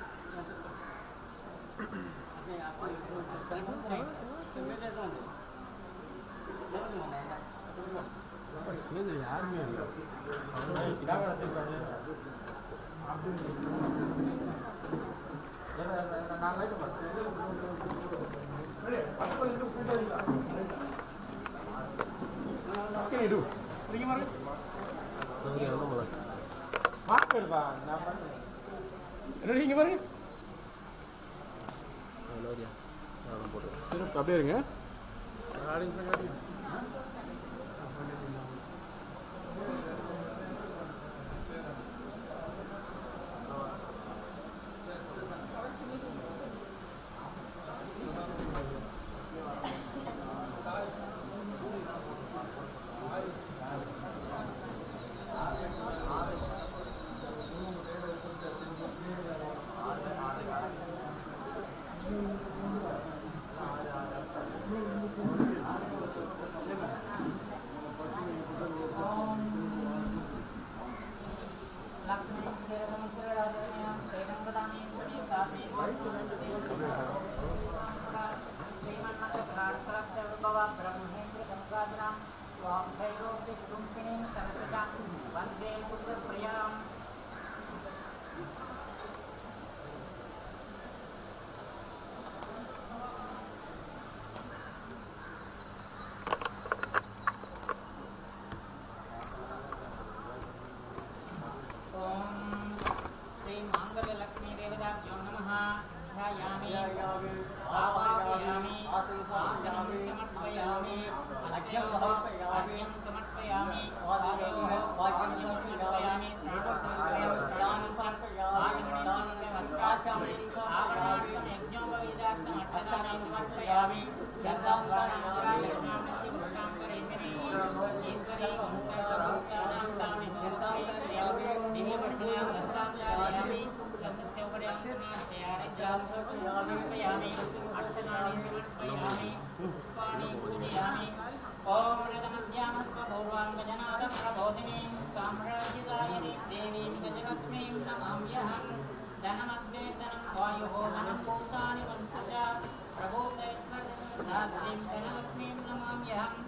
ஓகே இடு நீங்க பாருங்க மாஸ்க் எடுப்பா நான் பாருங்க என்ன நீங்க பாருங்க சிறப்பு அப்படியே இருங்க वन्दे पुत्रप्रियाम् ॐ श्री माङ्गल्यलक्ष्मी देवताभ्यो नमः ध्यायामि आवाहयामि आसनं समर्पयामि अर्घ्यं अर्घ्यं समर्पयामि आदयोः वाक्यं समर्पयामि स्नानं समर्पयामि आचमनीं समर्पयामि आवरणार्थं यज्ञोपवीतार्थम् अर्चनां समर्पयामि गन्धाम्बराणां भुक्तां करेमिनि ईश्वरी वंशसमुक्तानां तानि दिव्यवर्धनां दत्तात्यायामि गन्धस्य उपरि समर्पयामि अर्चनानि समर्पयामि पुष्पाणि पूजयामि ॐ रथमध्यामस्व पूर्वां गजनादं प्रबोधिनीं साम्राज्यदायिनीं देवीं गजलक्ष्मीं नमाम्यहम् धनमद्वेदनं वायुः धनं भूतानि वंशजा प्रभूतैश्वर्यधात्रीं धनलक्ष्मीं नमाम्यहम्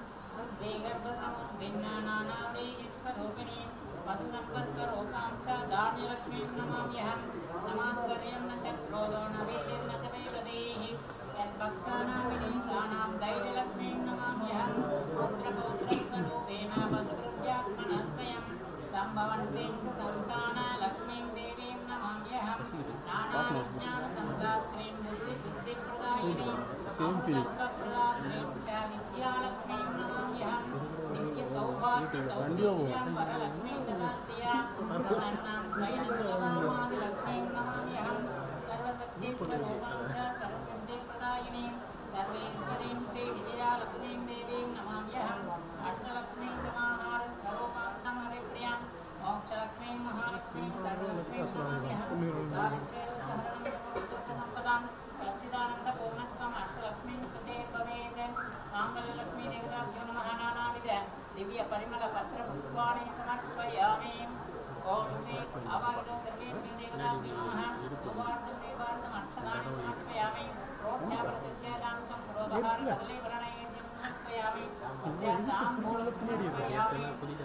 भिन्नानावेश्वरूपिणीं वसुसम्पत्करोकां च धान्यलक्ष्मीं नमाम्यहं नमात्सर्यं न च क्रोधो न वीर्यं न च देवदेः यद्भक्तानां विनीतानां धैर्यलक्ष्मीं नमाम्यहं पुत्रपौत्रस्वरूपेण वसुकृत्यात्मनः स्वयं सम्भवन्तीं च संसानलक्ष्मीं देवीं नमाम्यहं नानाविज्ञानसंसात्रीं बुद्धिसिद्धिप्रदायिनीं सत्त्वप्रदात्रीं च विद्यालक्ष्मीं नमाम्यहं नित्यसौभाग्यसौभाग्यं वरलक्ष्मीं ददास्तिया प्रसन्नां स्वयं नमाम्यहं सर्वशक्तिस्वरूपां च सर्वसिद्धिप्रदायिनीं सर्वेश्वरीं श्रीविजयालक्ष्मीं देवीं नमाम्यहम् अष्टलक्ष्मीं समाहार स्वरूपान्तम् हरिप्रियां मोक्षलक्ष्मीं महालक्ष्मीं सर्वलक्ष्मीं नमाम्यहम् दारिद्र्योत्तहरणं सर्वसम्पदां सच्चिदानन्दपूर्णत्वम् अष्टलक्ष्मीं कृते भवेत् माङ्गल्यलक्ष्मी देवताभ्यो नमः नानाविध दिव्यपरिमलपत्रपुष्पाणि समर्पयामि ॐ श्री अवार्द सर्वेभ्यो देवताभ्यो नमः सुवार्तं देवार्थम् अक्षदानि समर्पयामि प्रोक्षाप्रसिद्ध्यतां सम्प्रोदहारकदलीवरणैर्यं समर्पयामि अस्यातां मूलं समर्पयामि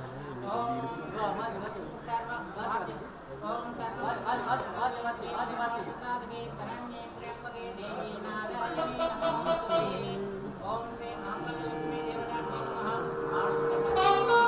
ॐ सर्व आदिवासी शरण्ये त्र्यम्बके देवी नारायणी नमोस्तुते ॐ श्री माङ्गल्यलक्ष्मी देवताभ्यो नमः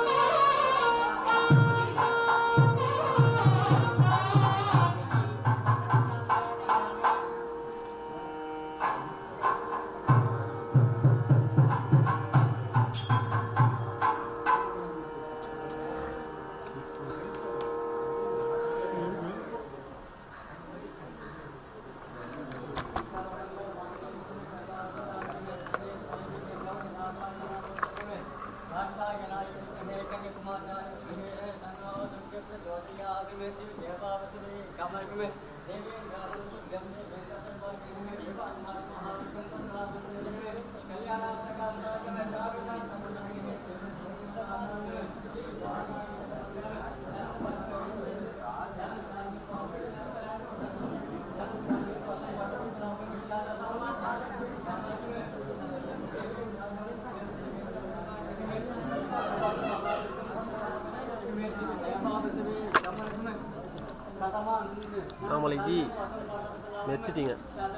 ஆமாம் ஜி வச்சுட்டீங்க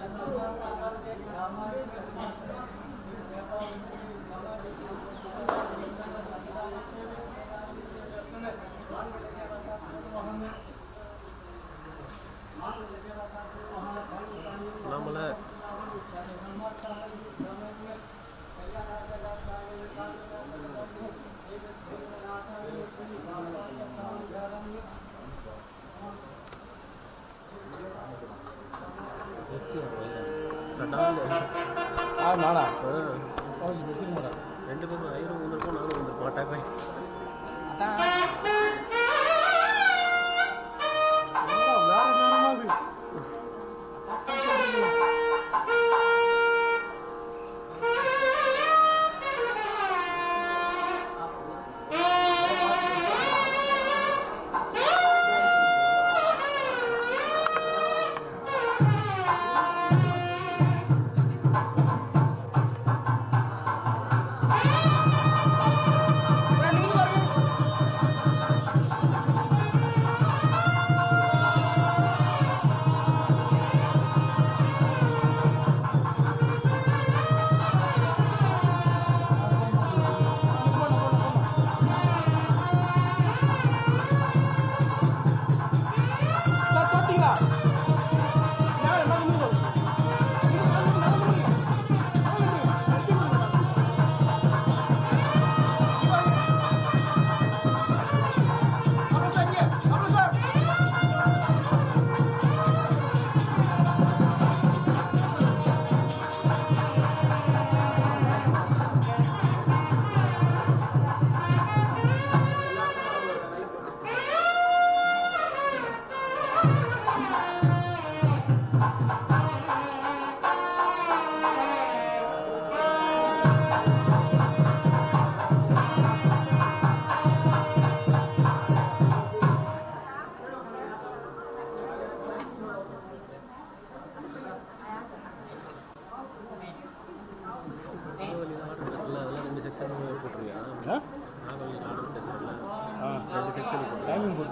நாமல ஆ நானா ஆ ஓகே வச்சுக்க மாட்டேன் ரெண்டு பேரும் ஐநூறு வந்திருக்கோம் நானும் வந்திருக்கோம் அட்டாக் ஆகிட்டு வேற நேரமாகுது ॐ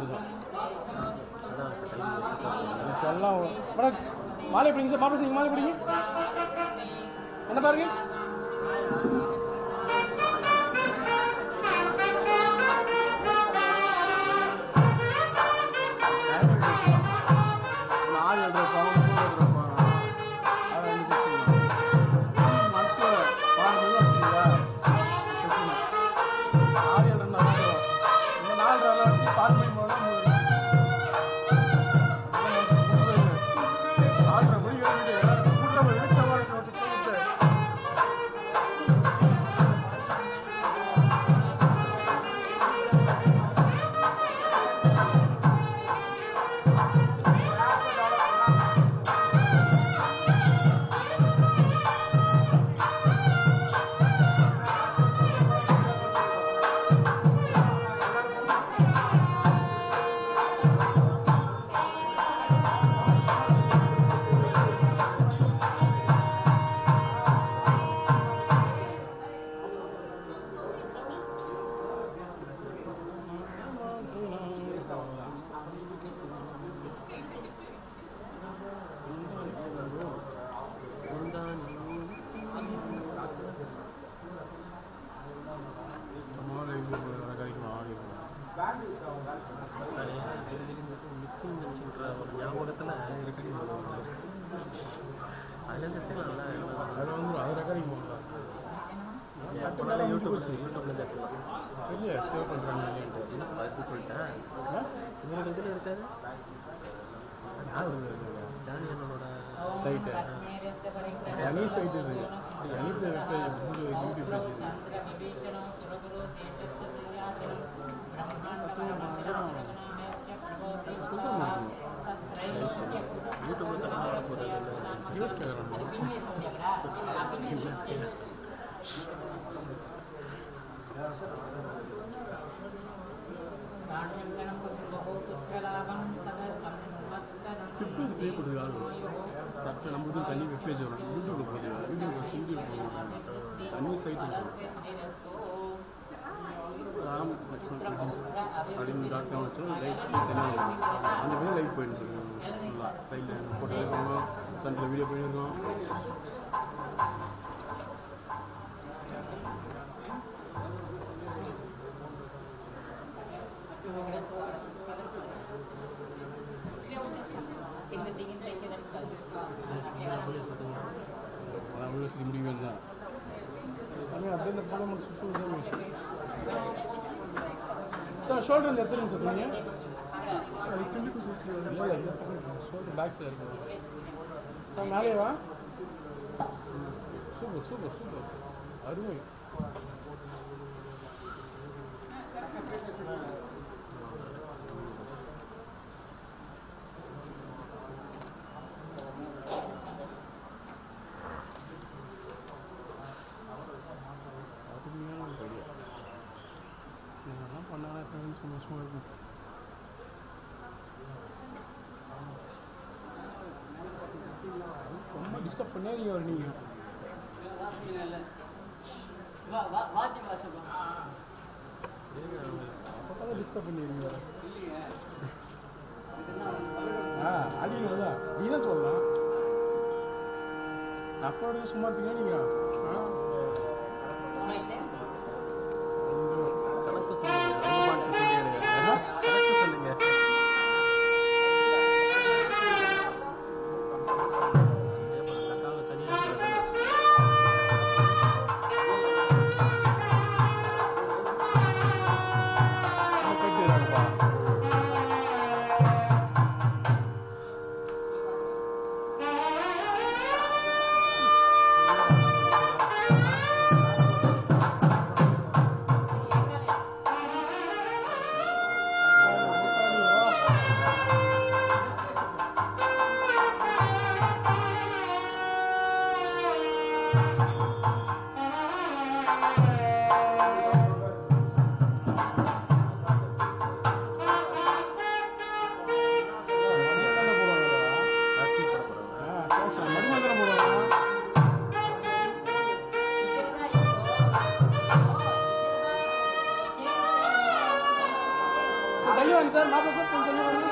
தான் அதான் டைம் வச்சு எல்லாம் மேடம் மாலை பிடிங்க சார் மாப்பிள்ளை சார் மாலை பிடிங்க என்ன பாருங்க நாலு எழுதுறப்பா மூணு எழுதுறப்பா அதை வந்து மருத்துவ பாடங்கள் வச்சுங்களா ஆறு எழுதுனா இந்த நாலு வேலை வச்சு பால் மணி மூலம் ஆறரை மணி கூட்டுற வெளிச்சமாக வச்சு மிக்சிங் நினச்சின்ற ஒரு ஞாபகத்தில் அதுலேருந்து எடுத்துக்கலாம் அது வந்து அது ரெக்கார்டிங் பண்ணலாம் எப்போனாலும் யூடியூப் யூடியூப்லேருந்து எடுத்துக்கலாம் இல்லையா சேவ் பண்ணுறாங்க இல்லையான்ட்டு என்ன பார்த்து சொல்லிட்டேன் இவரோட இதில் இருக்காது யார் இருக்குது டேனி என்னோட சைட்டு எனி சைட் இது எனி வெப்சைட் யூடியூப் பேஜ் யூடியூப்ல தரமாக வர போகிறது யூஸ் கேட்குறாங்க வெப்பேஜ் பே கொடுக்குது ஆள் கரெக்டாக நம்ம இது தனி வெப்பேஜ் வரும் யூடியூப்பில் போகுது யூடியூப் யூடியூப் போகுது தனி சைட் இருக்கும் ராம் லக்ஷ்மண் ப்ரொடக்ஷன்ஸ் அப்படின்னு டாட் காம் வச்சு லைஃப் தனியாக அந்த பேர் லைஃப் போயிட்டு இருக்கு ஃபுல்லாக சைடில் ஃபோட்டோ எடுக்கணும் சென்டரில் வீடியோ போயிருக்கோம் அதான் உள்ள சொல்லி முடிவு தான் அப்படியே இந்த படம் மட்டும் சுற்றி சார் ஷோல்டர் இந்த எத்தனை சார் நீங்கள் இல்லை இல்லை ஷோல்டர் பேக் சைடு இருக்கு சார் மேலே வா சூப்பர் சூப்பர் சூப்பர் அருமை அருமையான ஒரு ஐடியா இதெல்லாம் பண்ணால் எப்பவும் சந்தோஷமாக இருக்கும் ரொம்ப டிஸ்டர்ப் பண்ணே நீங்கள் வரீங்க அப்போ டிஸ்டர்ப் பண்ணிடுங்க ஆ அடிக்கணும் தான் நீ தான் சொல்லலாம் அப்போட சும்மா இருக்கீங்க நீங்கள் ஆ கணக்கு சொல்லுங்க ரொம்ப மாற்றி சொல்லிடுங்க கணக்கு சொல்லுங்க அக்காவை தனியாக கட்டிடுறாங்கப்பா ராசி போட போகிறாங்க மணிமந்திரம் போடுவாங்க தள்ளி வாங்க சார் மாப்பிள்ள சார் கொஞ்சம் கொஞ்சம்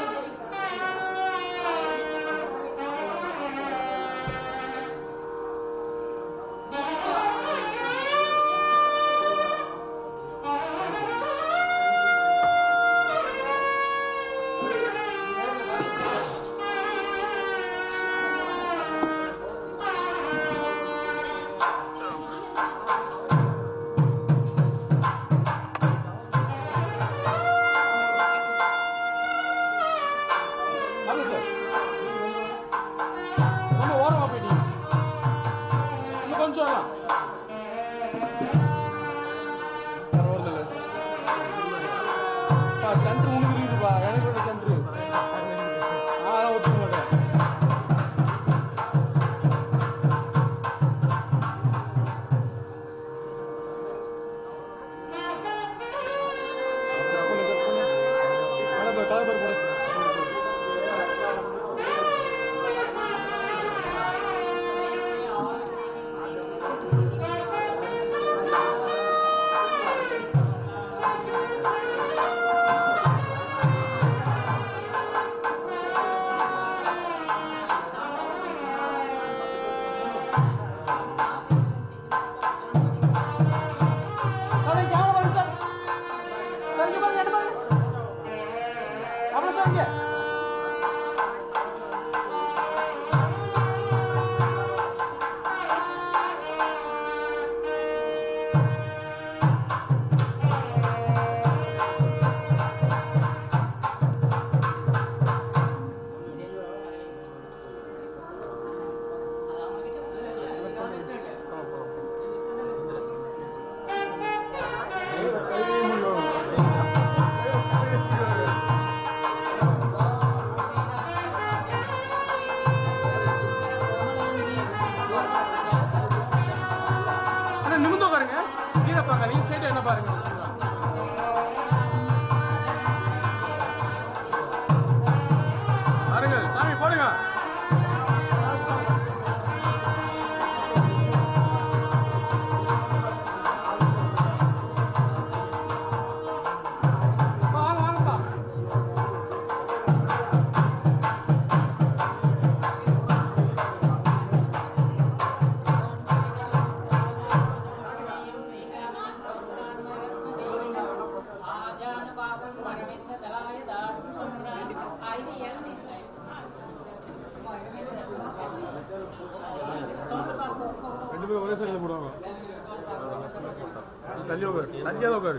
வாங்க சார் ரொம்ப ஓரமா போயிட்டீங்க இன்னும் கொஞ்சம் வரலாம் பரவாயில்ல சென்டர் உனக்கு இருக்குதுப்பா எனக்கு சென்டர் ஆ ஒத்துக்க மாட்டேன் கலப்பை கலப்பை போடு சார் கேமரா பாருங்க சார் சார் இங்க பாருங்க என்ன பாருங்க அப்புறம் சார் இங்க அண்ணா நிமிந்து உட்காருங்க கீழே பாருங்க நீங்க ஸ்ட்ரைட்டா என்ன பாருங்க பாருங்க சாமி போடுங்க வாங்க வாங்கப்பா ரெண்டு பேரும் ஒரே சைடில் போடுவாங்க தள்ளி உட்காரு தள்ளியாத உட்காரு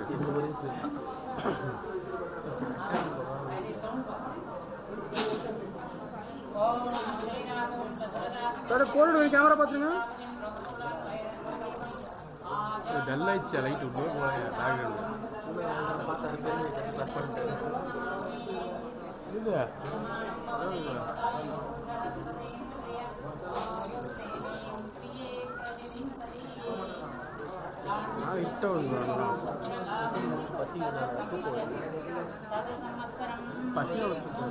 சார் போட்டு கேமரா பார்த்துங்க டல் ஆயிடுச்சு லைட் விட்டு போகிறேன் இல்லை நான் இட்ட வந்து பசியோட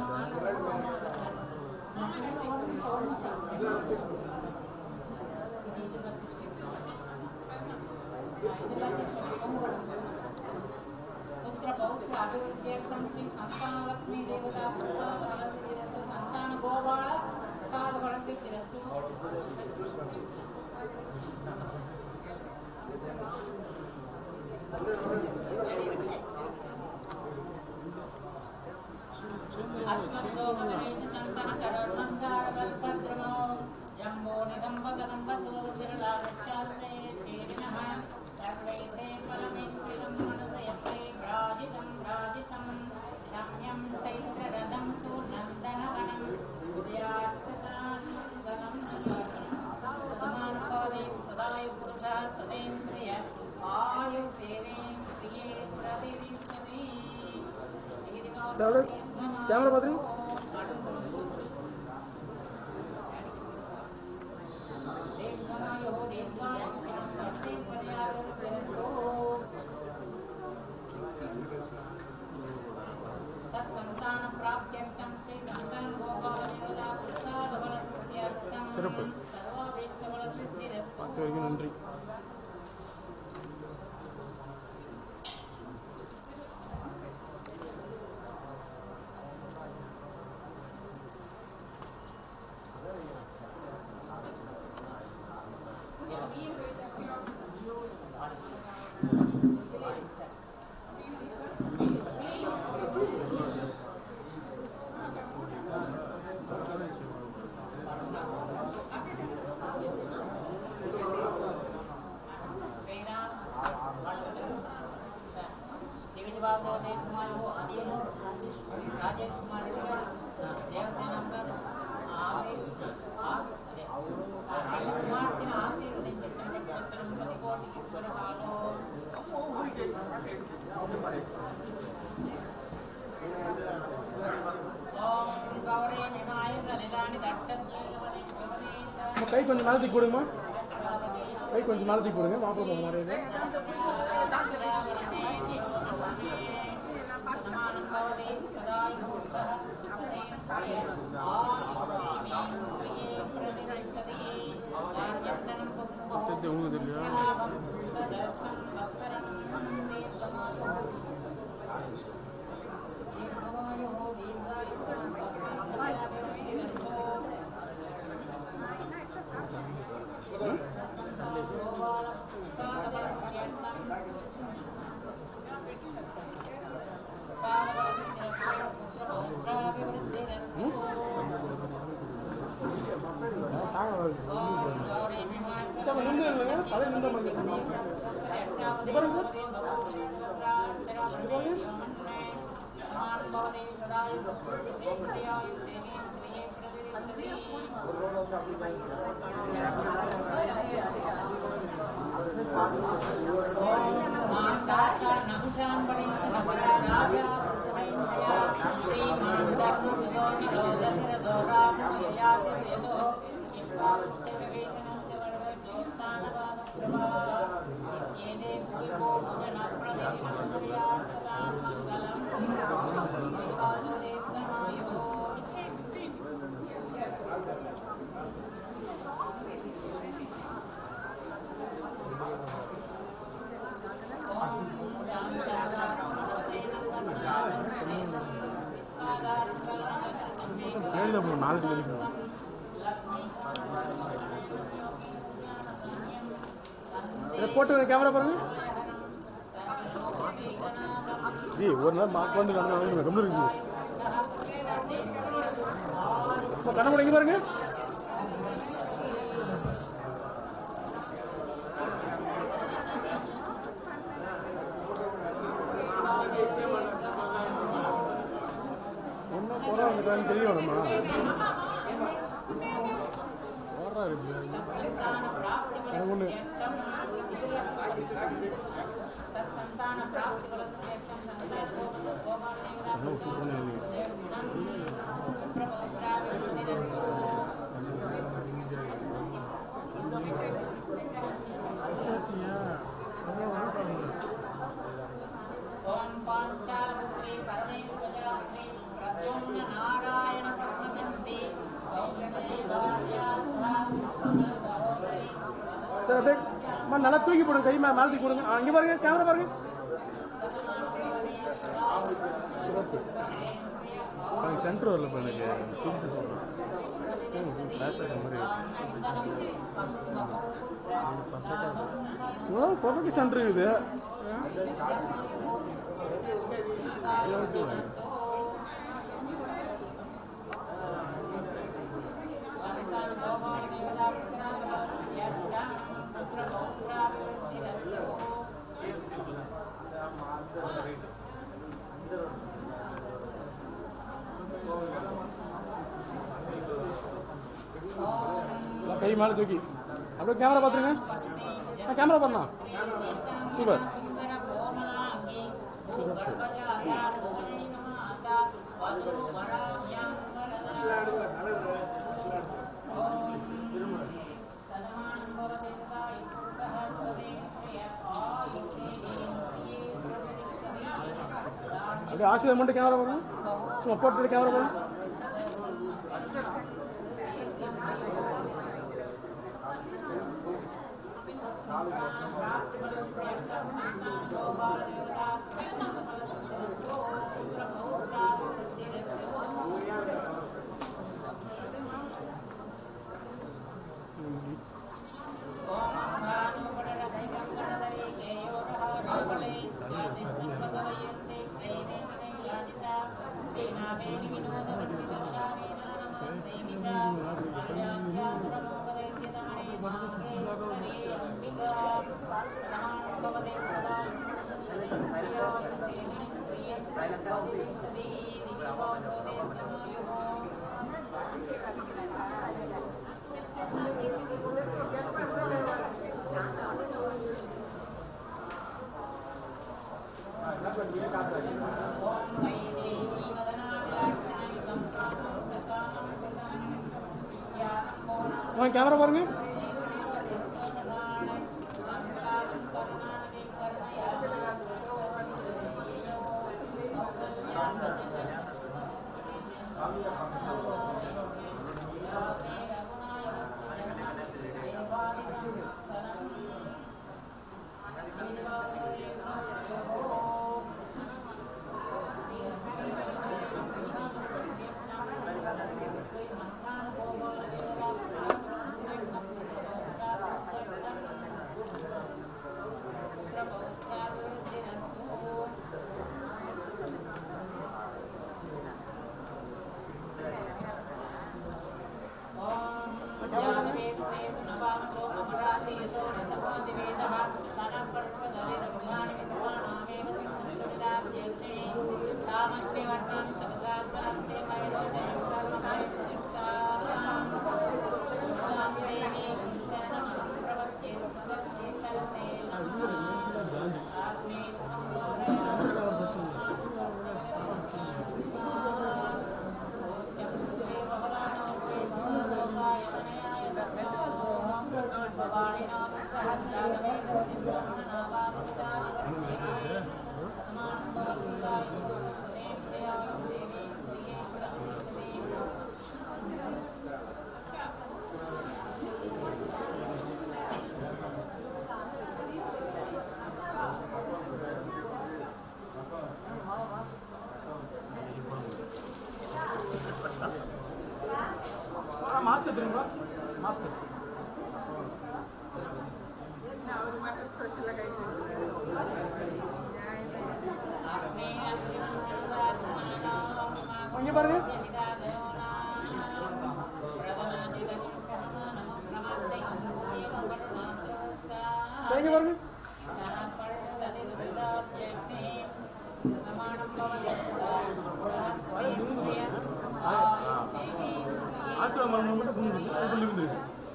கேமரா பார்த்துங்க சிறப்பு பார்த்த வரைக்கும் நன்றி நம்ம கை கொஞ்சம் மேலே தூக்கி போடுங்கம்மா கை கொஞ்சம் மேலே தூக்கி போடுங்க மாப்பிள்ளை போக மாதிரி இது. சரி உங்களுக்கு தெரியலையா சார் நின்று இல்லைங்க தலை நின்ற மாதிரி இங்க பாருங்க சார் ஏழுல போகணும் நாலு மணிக்கு போகணும் இதை போட்டு கேமரா பாருங்க ஜி ஒரு நாள் மார்க் வந்து நம்ம வந்து ரொம்ப இருக்குது இப்போ கண்ண முடிங்க பாருங்க என்ன போறா வந்துட்டான்னு தெரியும் நம்ம ஓடுறா இருக்கு எனக்கு ஒன்று ఓం పాంచాలపుత్రి పరమేశ్వరాత్రి ప్రద్యుమ్న నారాయణ పద్మజంతి சார் அப்படியே அம்மா, நல்லா தூக்கி போடுங்க கை மே- மேல தூக்கி போடுங்க ஆ, இங்க பாருங்க கேமரா பாருங்க எனக்கு சென்டர் வரல இப்போ எனக்கு புதுசு சொல்கிறேன் பேசுகிற மாதிரி பர்ஃபெக்ட் சென்டர் இருக்குது நல்லா கை மேலே தூக்கி அப்படியே கேமரா பார்த்துருங்க ஆ கேமரா பண்ணலாம் சூப்பர் அப்படியே ஆசிரியர் மட்டும் கேமரா பாருங்க சும்மா போட்டு கேமரா பாருங்க வாங்க கேமரா பாருங்க மாஸ்க் எடுத்துருங்களா மாஸ்க் இங்க பாருங்க இங்க பாருங்க ஆசிரம் மரம் மட்டும் புண்ணு புண்ணு இருந்துருக்கு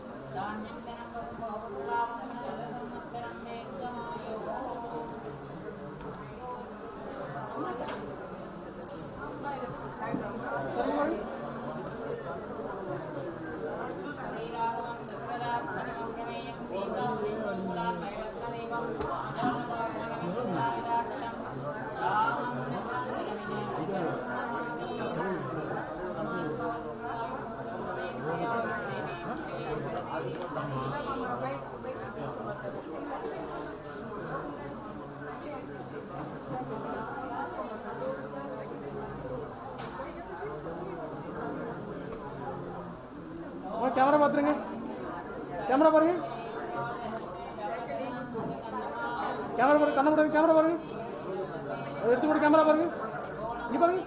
கேமரா பார்த்துருங்க கேமரா பாருங்க கேமரா பாருங்க கண்ண பாருங்க கேமரா பாருங்க அதை எடுத்து கூட கேமரா பாருங்க இங்க பாருங்க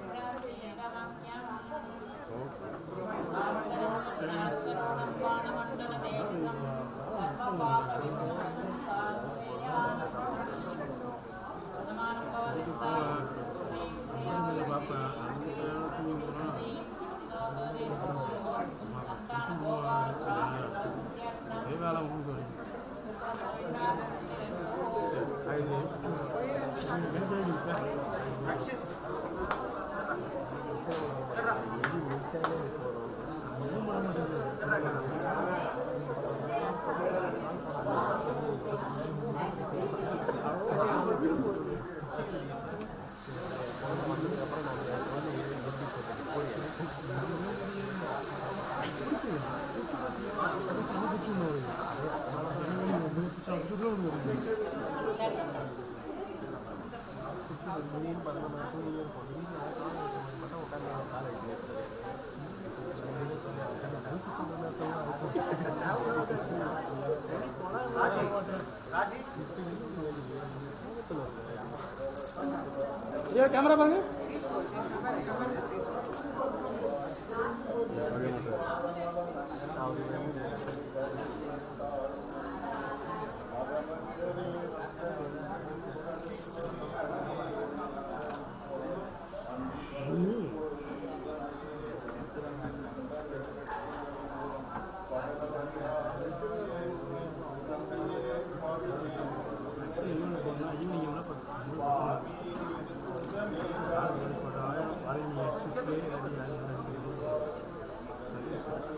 ஐயோ கேமரா பாருங்க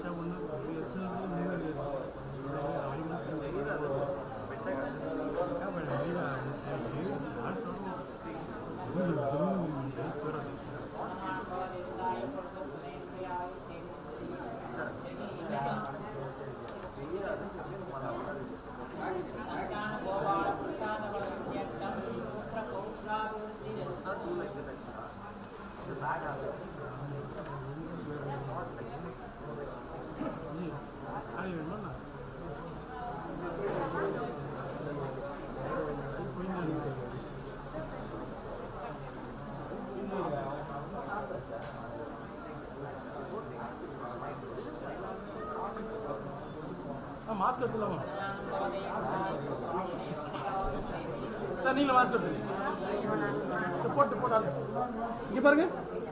மாஸ்க் எடுத்துலாமா சார் நீங்களும் மாஸ்க் எடுத்துங்க சார், போட்டு போட்டு ஆளு. இங்க பாருங்க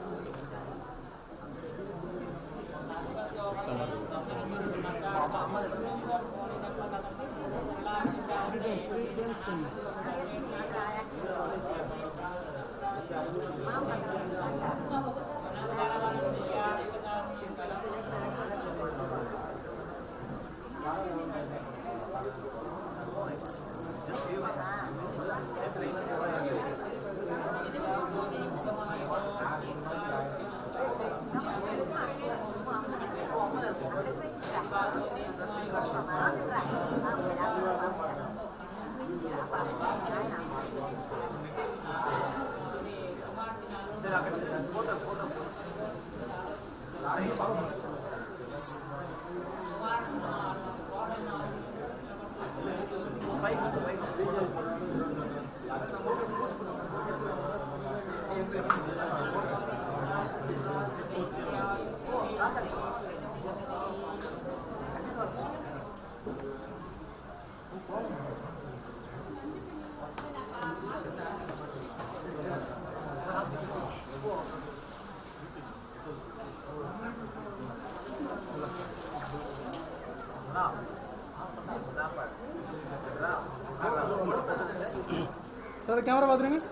சார் கேமரா பார்த்துருங்க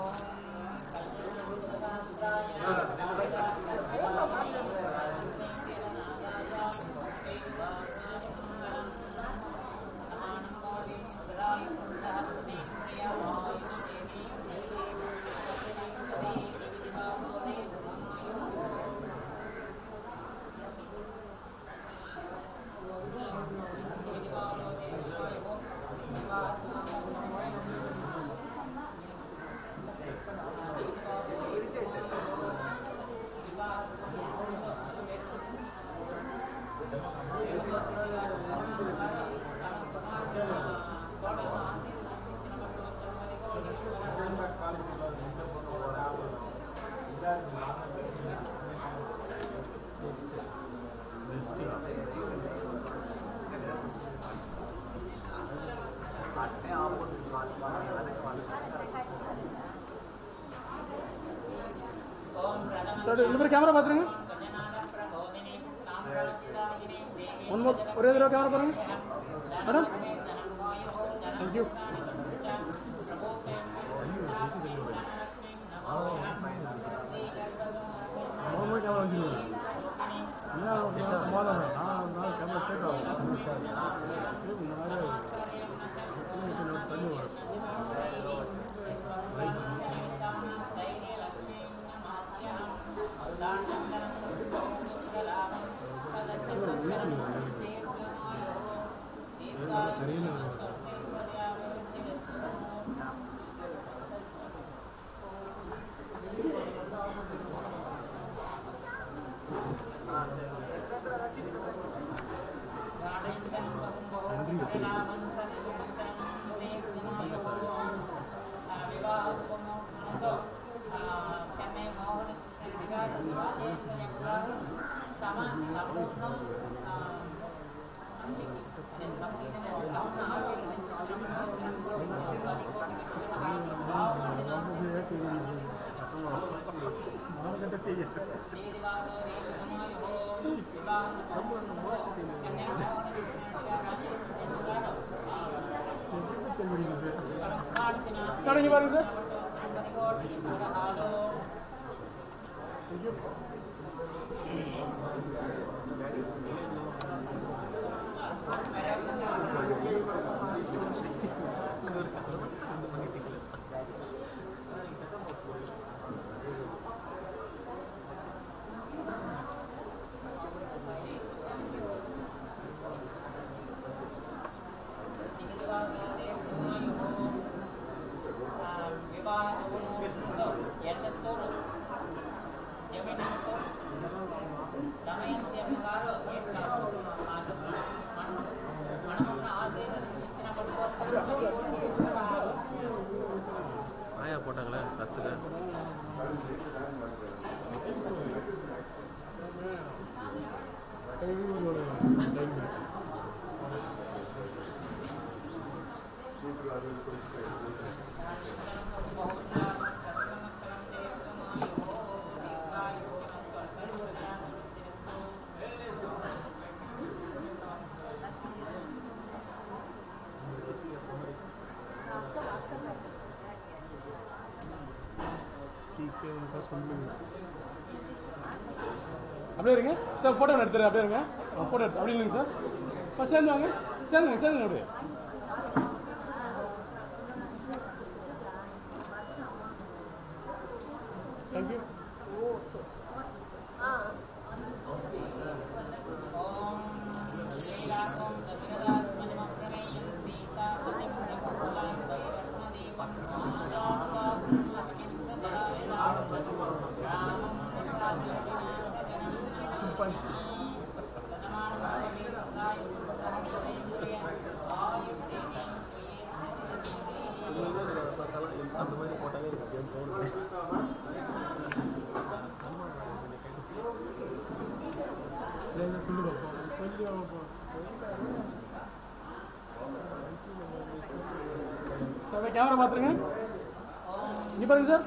சார் இந்த மாதிரி கேமரா பார்த்துருங்க ஒன் மோர் ஒரே தடவை கேமரா பாருங்க மேடம் தேங்க்யூ சார் இங்கே பாருங்க சார் ஆயா போட்டாங்களே கத்துல அப்படியே இருங்க சார் ஃபோட்டோ எடுத்துறேன் அப்படியே இருங்க ஃபோட்டோ எடுத்து அப்படி இல்லைங்க சார் ஃபஸ்ட் சேர்ந்து வாங்க சேர்ந்துங்க சேர்ந்துங்க அப்படியே தேங்க்யூ அந்த மாதிரி போட்டாலே எனக்கு கேம் தோணுது சார் கேமரா பார்த்துருங்க இங்கே பாருங்க சார்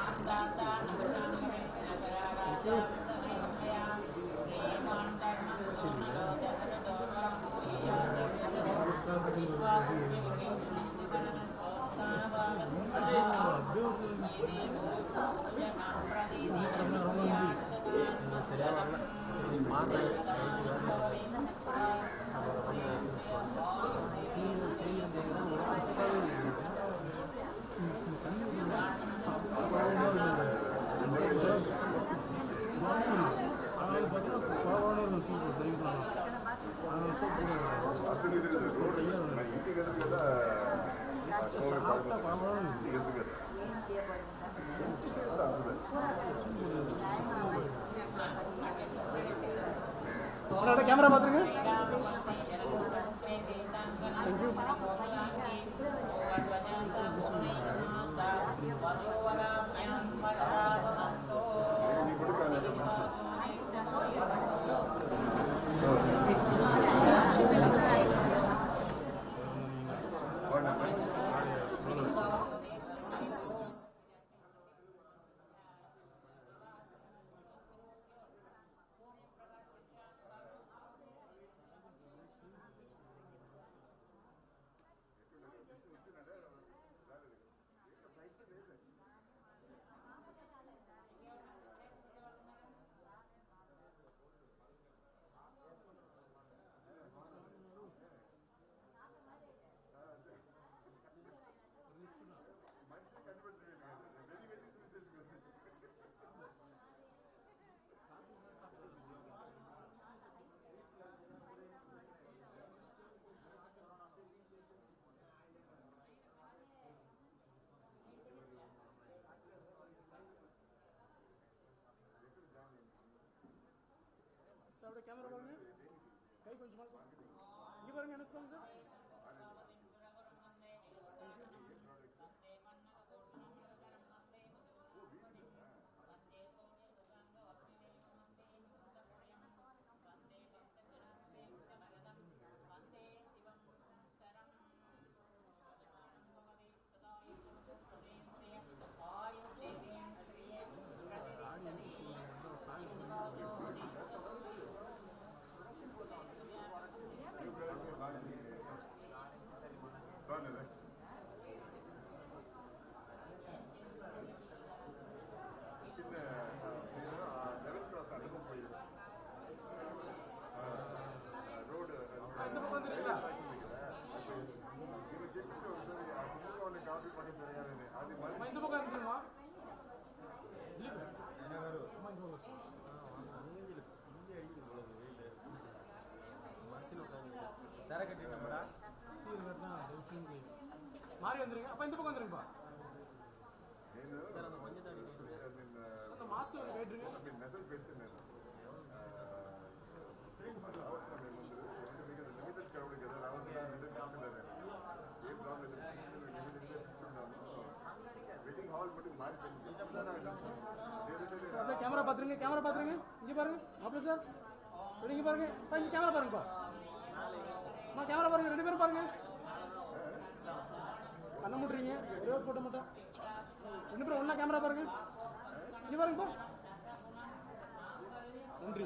அண்ணா கேமரா பார்த்துருங்க தேங்க்யூ சார் அப்படியே கேமரா பாருங்க கை கொஞ்சம் பாருங்க இங்கே பாருங்க என்ன சொல்லுங்க சார் மாறி வந்துருங்க அப்ப இந்த பக்கம் வந்துருங்கப்பா సార్ అంత మంచి దాడి నేను அந்த మాస్క్ వేட்டுருங்க మెసేజ్ పెడుతున్నాను లిమిటెడ్ క్రౌడ్ కదా రావాలి రెండు కావాలి ఏం ప్రాబ్లం వెయిటింగ్ హాల్ బట్టి మారిపోయింది அப்படியே கேமரா பாத்துருங்க கேமரா பாத்துருங்க இங்க பாருங்க அப்படியே சார் இப்படி இங்க பாருங்க சார் இங்க கேமரா பாருங்கப்பா அம்மா கேமரா பாருங்க ரெண்டு பேரும் பாருங்க கண்ணை மூடுறீங்க ஒரே போட்டோ மட்டும் ரெண்டு பேரும் ஒண்ணா கேமரா பாருங்க இங்க பாருங்கப்பா நன்றி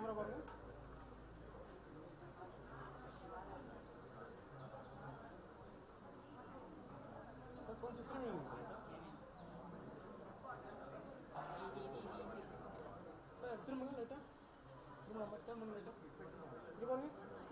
கேமரா பாருங்க சார் கொஞ்சம் திரும்பி வைங்க சார் சார் திரும்புங்க லைட்டா திரும்ப திரும்புங்க லைட்டா இங்கே பாருங்க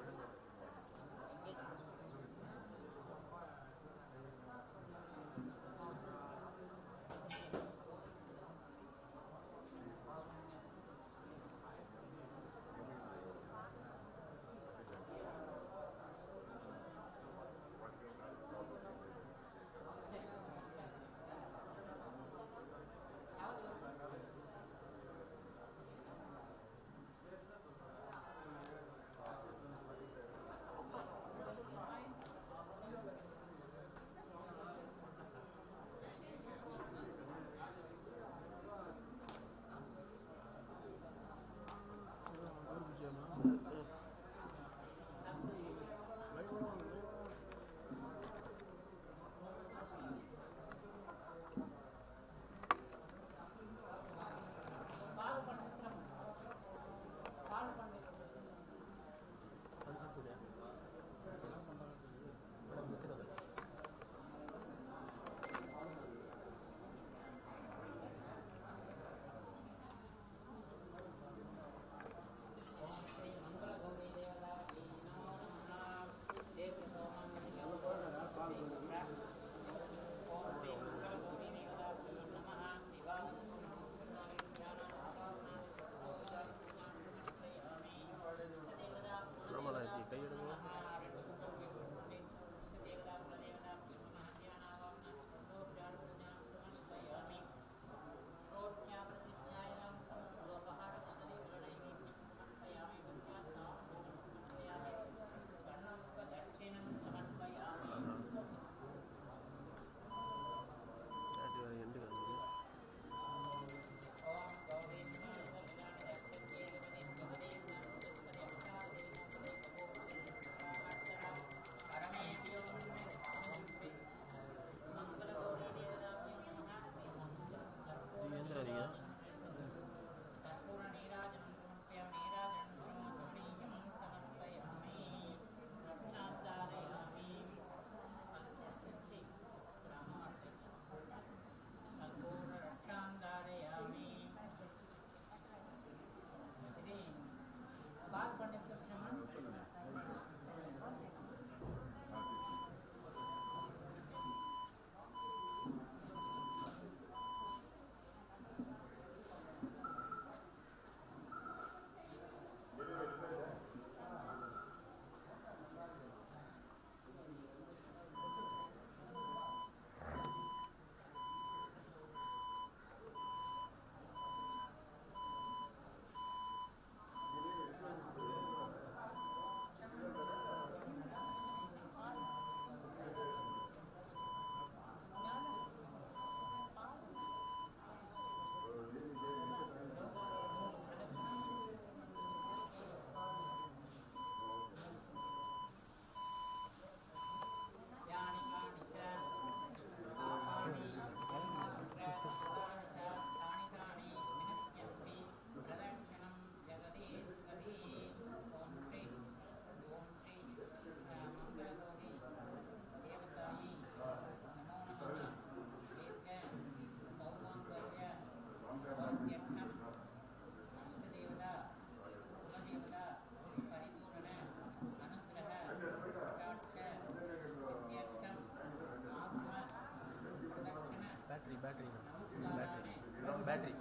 ஆமாடா இப்படி கை எடுங்க அது எண்டு காணுது நீங்கள் எந்த வரீங்க बात करने के समय यानि कानि च पापानि तत्र तानि तानि विनश्यन्ति प्रदक्षिणं जगदीश्वरी ॐ श्री ॐ श्री मङ्गलगौरी देवतायै नमो नमः दीर्घ सौमङ्गल्य सौत्यर्थम् अष्टदेवता कुलदेवता परिपूर्ण अनुग्रह कटाक्ष सिद्ध्यर्थं आत्म प्रदक्षिण பேட்டரி பேட்டரி नमस्काराणि பேட்டரி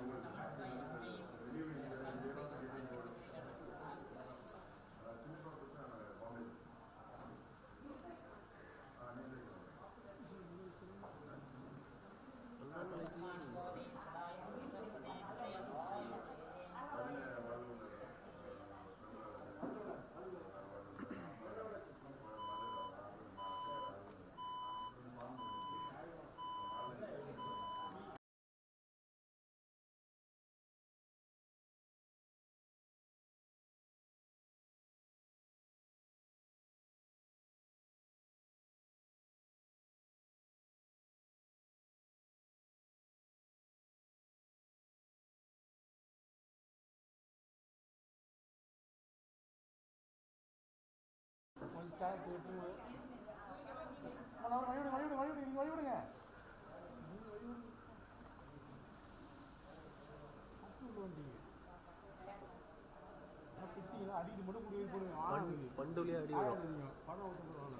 சார் கேட்டுருங்க வழி விடுங்க வழி விடுங்க வழி விடுங்க நீங்கள் வழி விடுங்க குத்திங்கன்னா அடிக்கு மட்டும் குடி போடுங்க ஆளாங்க பண்டுலியே அடி விழும் பணம் விட்டு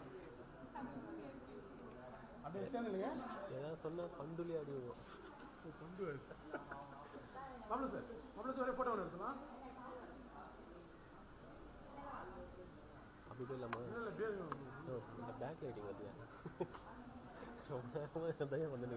அப்படியே சேர்ந்து இல்லைங்க ஏதாவது சொன்னா பண்டுலியே அடி விழும் மாப்பிள்ள சார் மாப்பிள்ள சார் ஃபோட்டோ ஒன்று எடுத்துக்கலாம் அப்படி இல்லாமா இல்லை இல்லை பேர் ஓ, இந்த பேக் லைட்டிங் வந்து ரொம்ப நேரமாக தயம் வந்து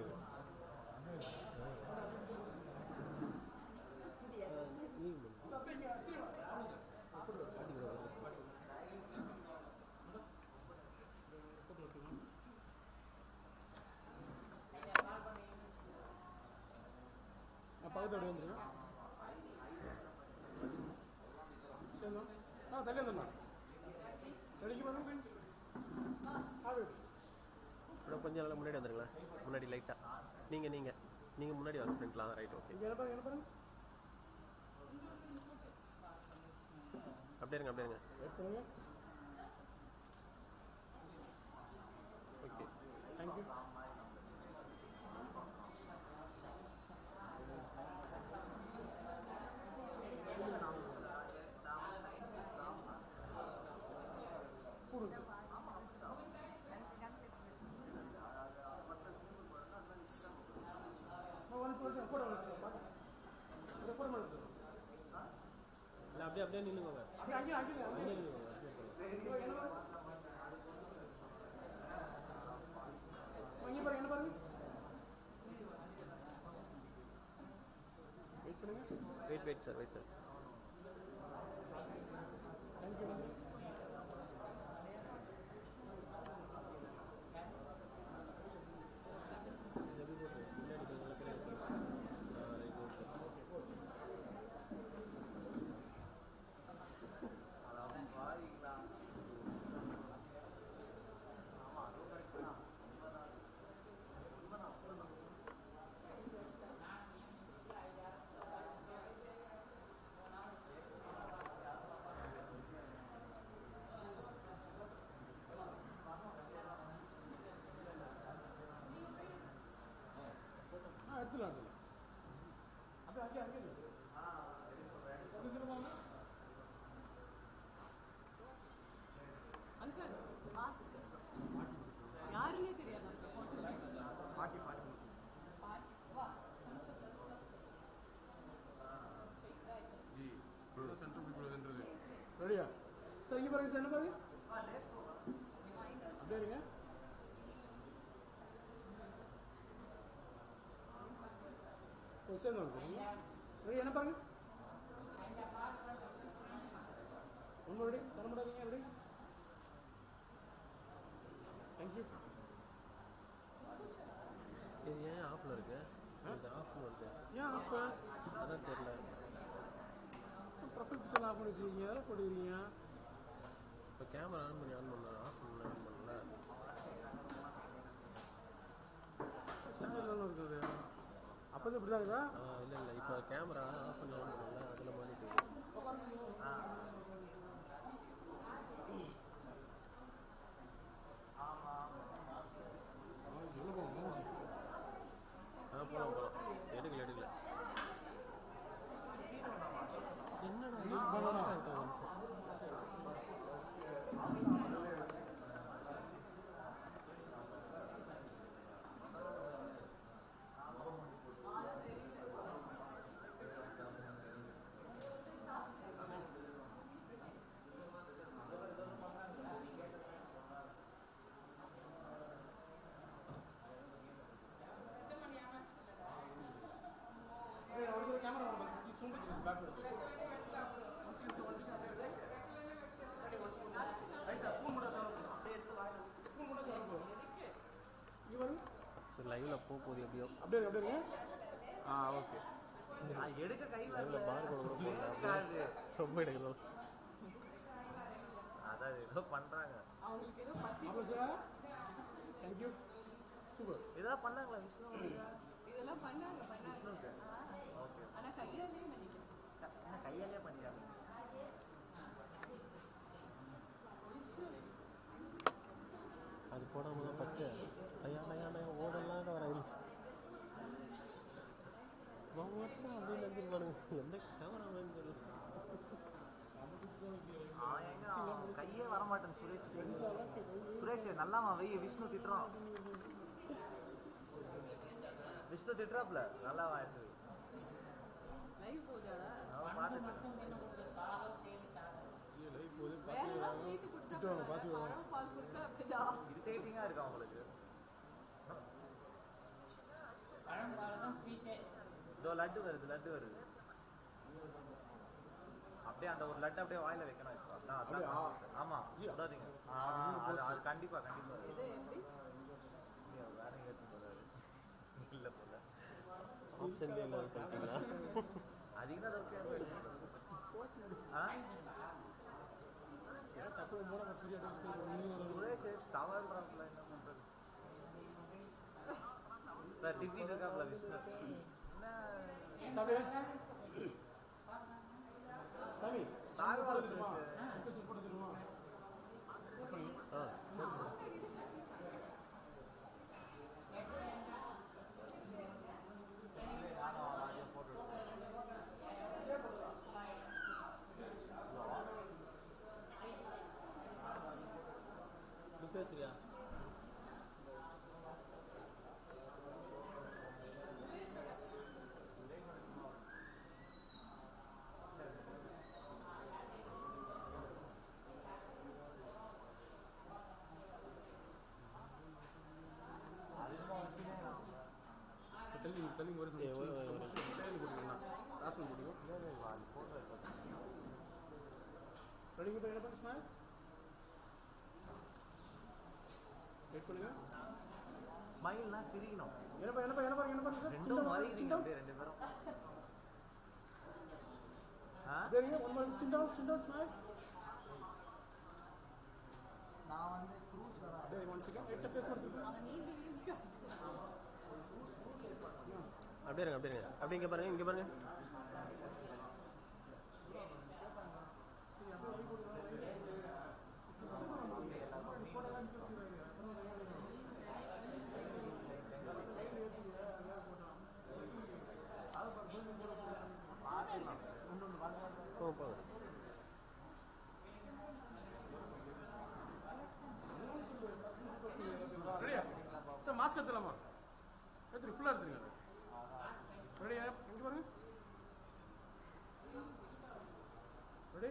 நான் பக்கத்து அப்படி வந்துருங்க சரிண்ணா ஆ தள்ளி வந்துடலாம் தள்ளிக்கு பாருங்க ஆடு அப்புறம் கொஞ்சம் நல்லா முன்னாடி வந்துருங்களேன் முன்னாடி லைட்டாக நீங்கள் நீங்கள் நீங்கள் முன்னாடி வாங்க ஃப்ரெண்ட்லாம் ரைட் ஓகே இங்கே என்ன பாருங்க என்ன பாருங்க அப்படியே இருங்க அப்படியே இருங்க எடுத்துருங்க ஓகே தேங்க்யூ இல்லை அப்படியே அப்படியே நின்றுங்க அங்கே அங்கே அங்கே இங்கே பாருங்க என்ன பாருங்க வெயிட் பண்ணுங்க wait wait sir wait sir thank you ஆ எடுத்துலாம் எடுத்துலாம் அப்படியே அங்கே அங்கே இருக்கு. அது இதுல வாங்க. யாருன்னே தெரியாது ரெடியா சார் இங்கே பாருங்க சார் என்ன பாருங்க அப்படியே இருங்க ஒரு சேர்ந்து வாங்க சார் ரெடி என்ன பாருங்க ஒன்று ரெடி தர முடியாதீங்க ரெடி தேங்க்யூ இது ஏன் ஆஃபில் இருக்கு இது ஆஃப்னு இருக்கு ஏன் அப்போ அதான் தெரியல ப்ரொஃபைல் பிக்சர் ஆஃப் பண்ணி வச்சுருக்கீங்க அதெல்லாம் போட்டுக்கிறீங்க இப்போ கேமரா ஆன் பண்ணி ஆன் பண்ணல ஆஃப் பண்ணி ஆன் பண்ணல சேனல் தானே இருக்குது அப்போ இப்படி தான் இருக்குதா ஆ இல்லை இல்லை இப்போ கேமரா ஆஃப் பண்ணி ஆன் பண்ணல அதில் மாறிட்டு ஆ போகலாம் போகலாம் எடுக்கல எடுக்கல என்னடா கேமரா சூண்டு back one second one second ரைட்டா ஸ்பூன் மட்டும் சாப்பிடுங்க ஸ்பூன் மட்டும் சாப்பிடுங்க இங்கே பாருங்க சரி லைவில் போக போகுது எப்படியோ அப்படியே இருங்க, அப்படியே இருங்க ஆ ஓகே லைவில் பார் கூட கூட போகல சொம்ப எடுக்கிறோம் அதான் ஏதோ பண்றாங்க அவங்களுக்கு ஏதோ பசி அப்போ சார் தேங்க்யூ சூப்பர் இதெல்லாம் பண்ணாங்களா விஷ்ணு இதெல்லாம் பண்ணாங்க பண்ணாங்க ஆனா கையாலே நினைக்கிறேன் என்ன கையாலே பண்ணிட்டாங்க போடாம தான் ஃபஸ்ட்டு ஐயா ஐயா ஐயா ஓடலாம் வர அவங்க மட்டும் அப்படியே நினைச்சிருப்பானுங்க எந்த கேமரா தெரியல அவன் எங்க அவன் கையே வர மாட்டேன் சுரேஷ் சுரேஷ் நல்லாமா வெய்ய விஷ்ணு திட்டுறான் விஷ்ணு திட்டுறாப்ல நல்லா வாய்ட்டு லைவ் போதாடா அவன் பார்த்துட்டு மட்டும் என்ன கொடுத்து காலம் செய்து காலம் வேற ஏதாவது ஸ்வீட் கொடுத்தா பழம் பால் கொடுத்தா அப்படிதான் இரிட்டேட்டிங்கா இருக்கு அவங்களுக்கு பழம் பால் தான் ஸ்வீட்டே இதோ லட்டு வருது லட்டு வருது அப்படியே அந்த ஒரு லட்டு அப்படியே வாயில வைக்கணும் இப்போ அதான் அதான் ஆமா விடாதீங்க ஆ, அது அது கண்டிப்பா கண்டிப்பா இது எப்படி இல்லையா, வேற எங்கேயாச்சும் போறாரு இல்ல போல ஆப்ஷன்லேயே இல்லாத சொல்லிட்டீங்களா அதிகம் தான் இருக்கு ஆ சுரேஷ் தவறுறாப்ல என்ன பண்றது இப்ப திட்டிட்டு இருக்காப்ல விஷ்ணு என்ன சாமி சாமி தாழ்வாள் சுரேஷ் ஆ பேசுறியா தெலுங்கு தெலுங்கு ஒரு ஏய், ஒரு- ஒரு- ஒரு- தெலுங்கு போட்டுக்கலாம் ராசன் போட்டுக்கோ ரெடி இப்போ என்ன பண்ணுங்க வெயிட் பண்ணுங்க ஸ்மைல்னா சிரிக்கணும் என்னப்பா என்னப்பா என்ன பாருங்க என்ன பாருங்க ரெண்டும் மாறிக்கிறீங்க அப்படியே ரெண்டு பேரும் ஆ சரிங்க ஒன் மாதிரி chin down chin down smile நான் வந்து க்ரூஸ்ல தான் அப்படியே ஒன் செகண்ட் எட்ட பேஸ் பண்ணுங்க அவன் நீந்தி நீந்தி காட்டு அப்படியே இருங்க அப்படியே இருங்க அப்படியே இங்கே பாருங்க இங்கே பாருங்க போங்க போங்க ரெடியா சார் மாஸ்க் எடுத்துலாமா எடுத்துரு ஃபுல்லாக எடுத்துருங்க ரெடியா எங்கே பாருங்க ரெடி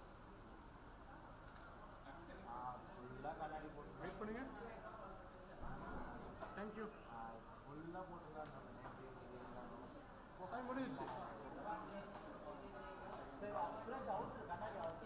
ஃபுல்லாக கண்ணாடி போட்டு வெயிட் பண்ணுங்க தேங்க்யூ ஃபுல்லாக போட்டுருக்காங்க டைம் முடிஞ்சிச்சு சரி ஃப்ரெஷ் அவுட் கண்ணாடி அவுட்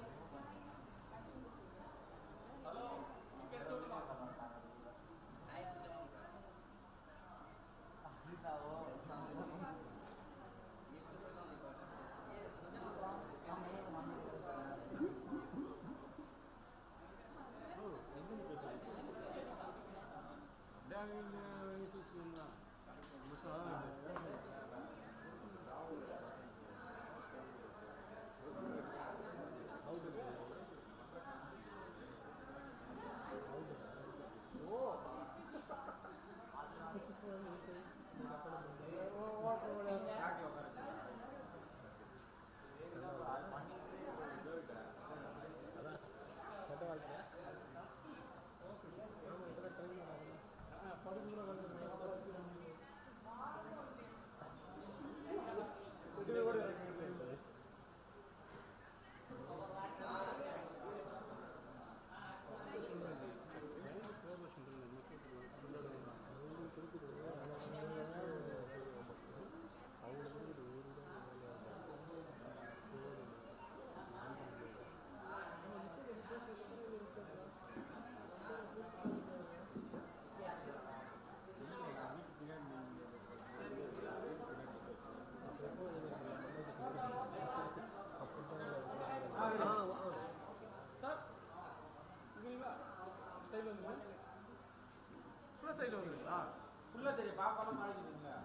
சார் இங்கீங்களா சைடில் வந்துங்க ஃபுல்லாக சைடில் வந்துருங்களா ஃபுல்லாக தெரியும் பாப்பாலாம் மாறிக்குதுங்களா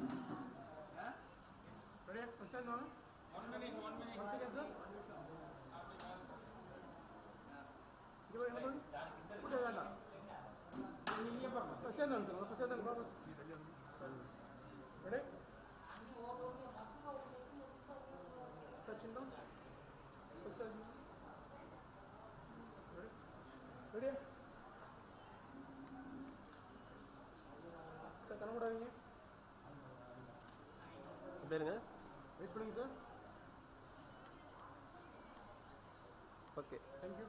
ரெடியா கொஞ்சம் சேர்ந்து வாங்க one minute one minute one second sir இங்கே என்ன பண்ணுங்க ஃபுட்டு வேண்டாம் நீங்கள் சேர்ந்து அனுப்பிச்சிருங்க ஃபஸ்ட் சேர்ந்து அனுப்பா ரெடி சச்சின் தான் சச்சின் ரெடியா சார் கண்ண கூடாதீங்க இப்படி இருங்க வெயிட் பண்ணுங்க சார் ஓகே தேங்க்யூ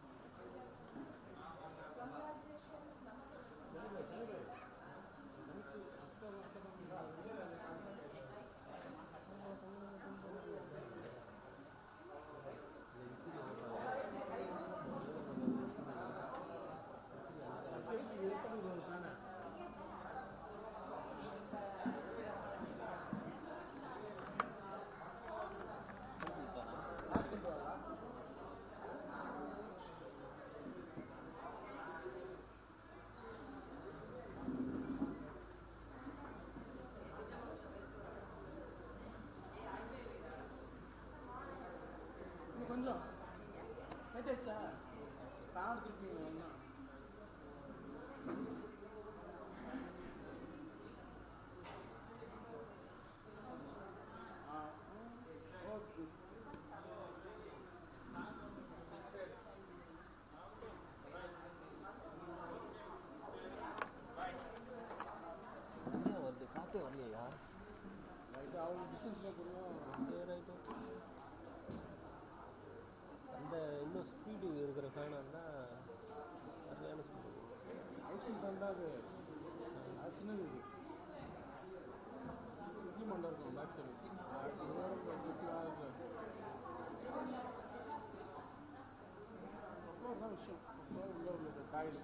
இன்னும் கொஞ்சம் ரைட் ஆச்சா ஸ்பேன் திருப்பி ஒன்றா ஓகே என்ன வருது காற்றே வரலையா ரைட்டு அவங்க டிஸ்டன்ஸில் கொடுவோம் அந்த இன்னும் ஸ்பீடு இருக்கிற ஃபேனாக இருந்தால் சரியான ஸ்பீடு ஐஸ்கிரீம் ஃபேன் தான் அது அது சின்னது இது இட்லி மண்டை இருக்கும் பேக் சைடு கெட்டியாக இருக்கு அப்புறம் தான் விஷயம் அப்புறம் உள்ள உள்ள காயில்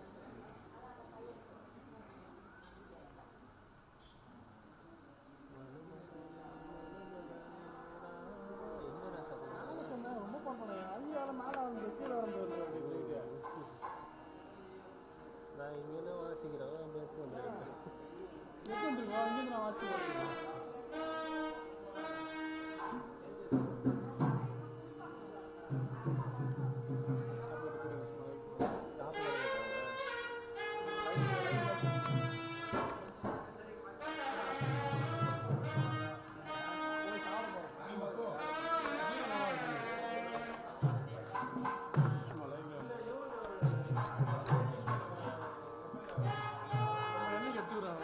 என்னடா கதை? நான் தான் சொன்னேன் ரொம்ப பண்ணுறேன் அது யாரும் மேலே வந்து கீழே வரும்போது ரைட்டு நான் இங்கே வாசிக்கிறோம் அங்கே எடுத்து வந்துருக்கேன் எது வந்துருக்கோம் இங்கேருந்து நான் வாசி வருவேன் டாப்பில் இருக்கிறாங்க சும்மா லைவ்ல என்னைக்கு எடுத்துக்கிறாங்க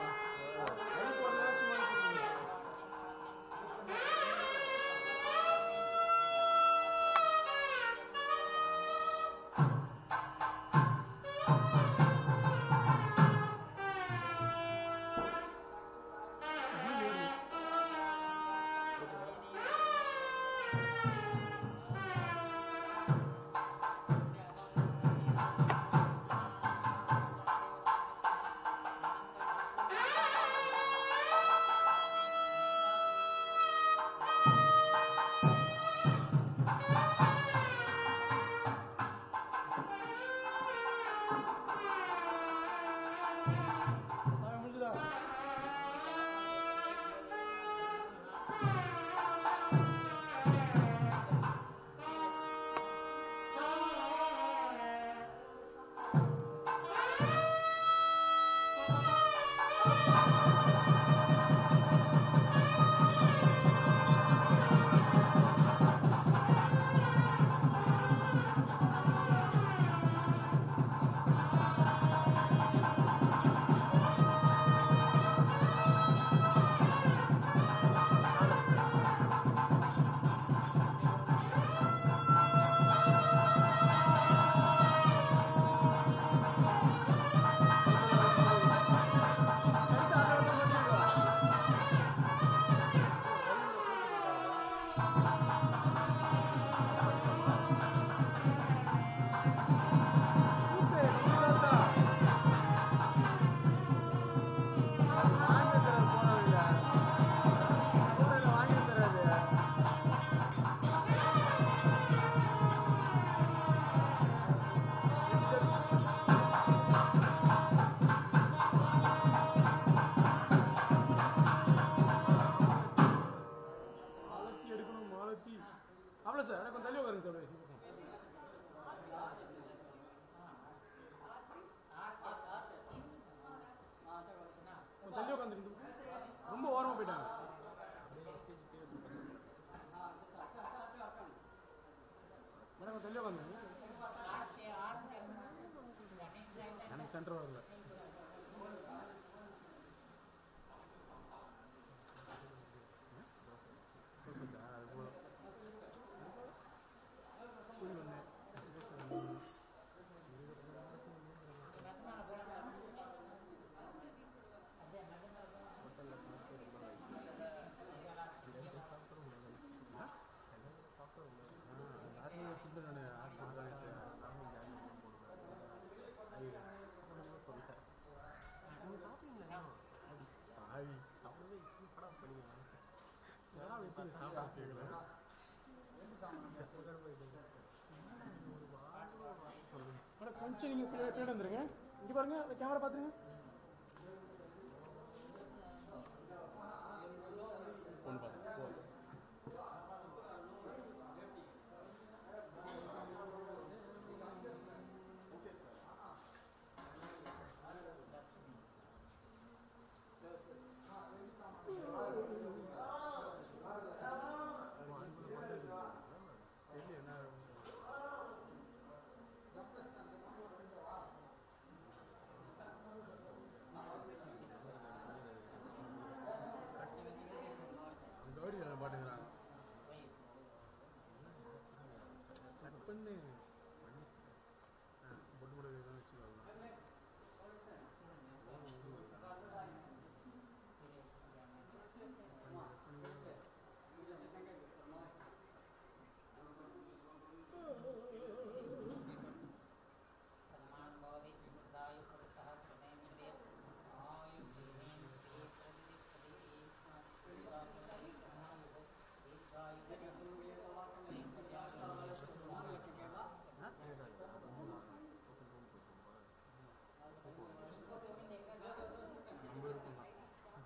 போயிட்டாங்க மேடம் தெளிவாக வந்தாங்க எனக்கு சென்டர் வரல மேடம் கொஞ்சம் நீங்கள் பின்னாடி வந்துருங்க இங்கே பாருங்க கேமரா பார்த்துருங்க ஒன்று பார்த்து அந்த ஓடி நல்லா பாட்டுங்கிறாங்க கட் பண்ணு ஆ, பொட்டு கூட தான் வச்சுக்கலாம் நம்ம இருக்கும் தான்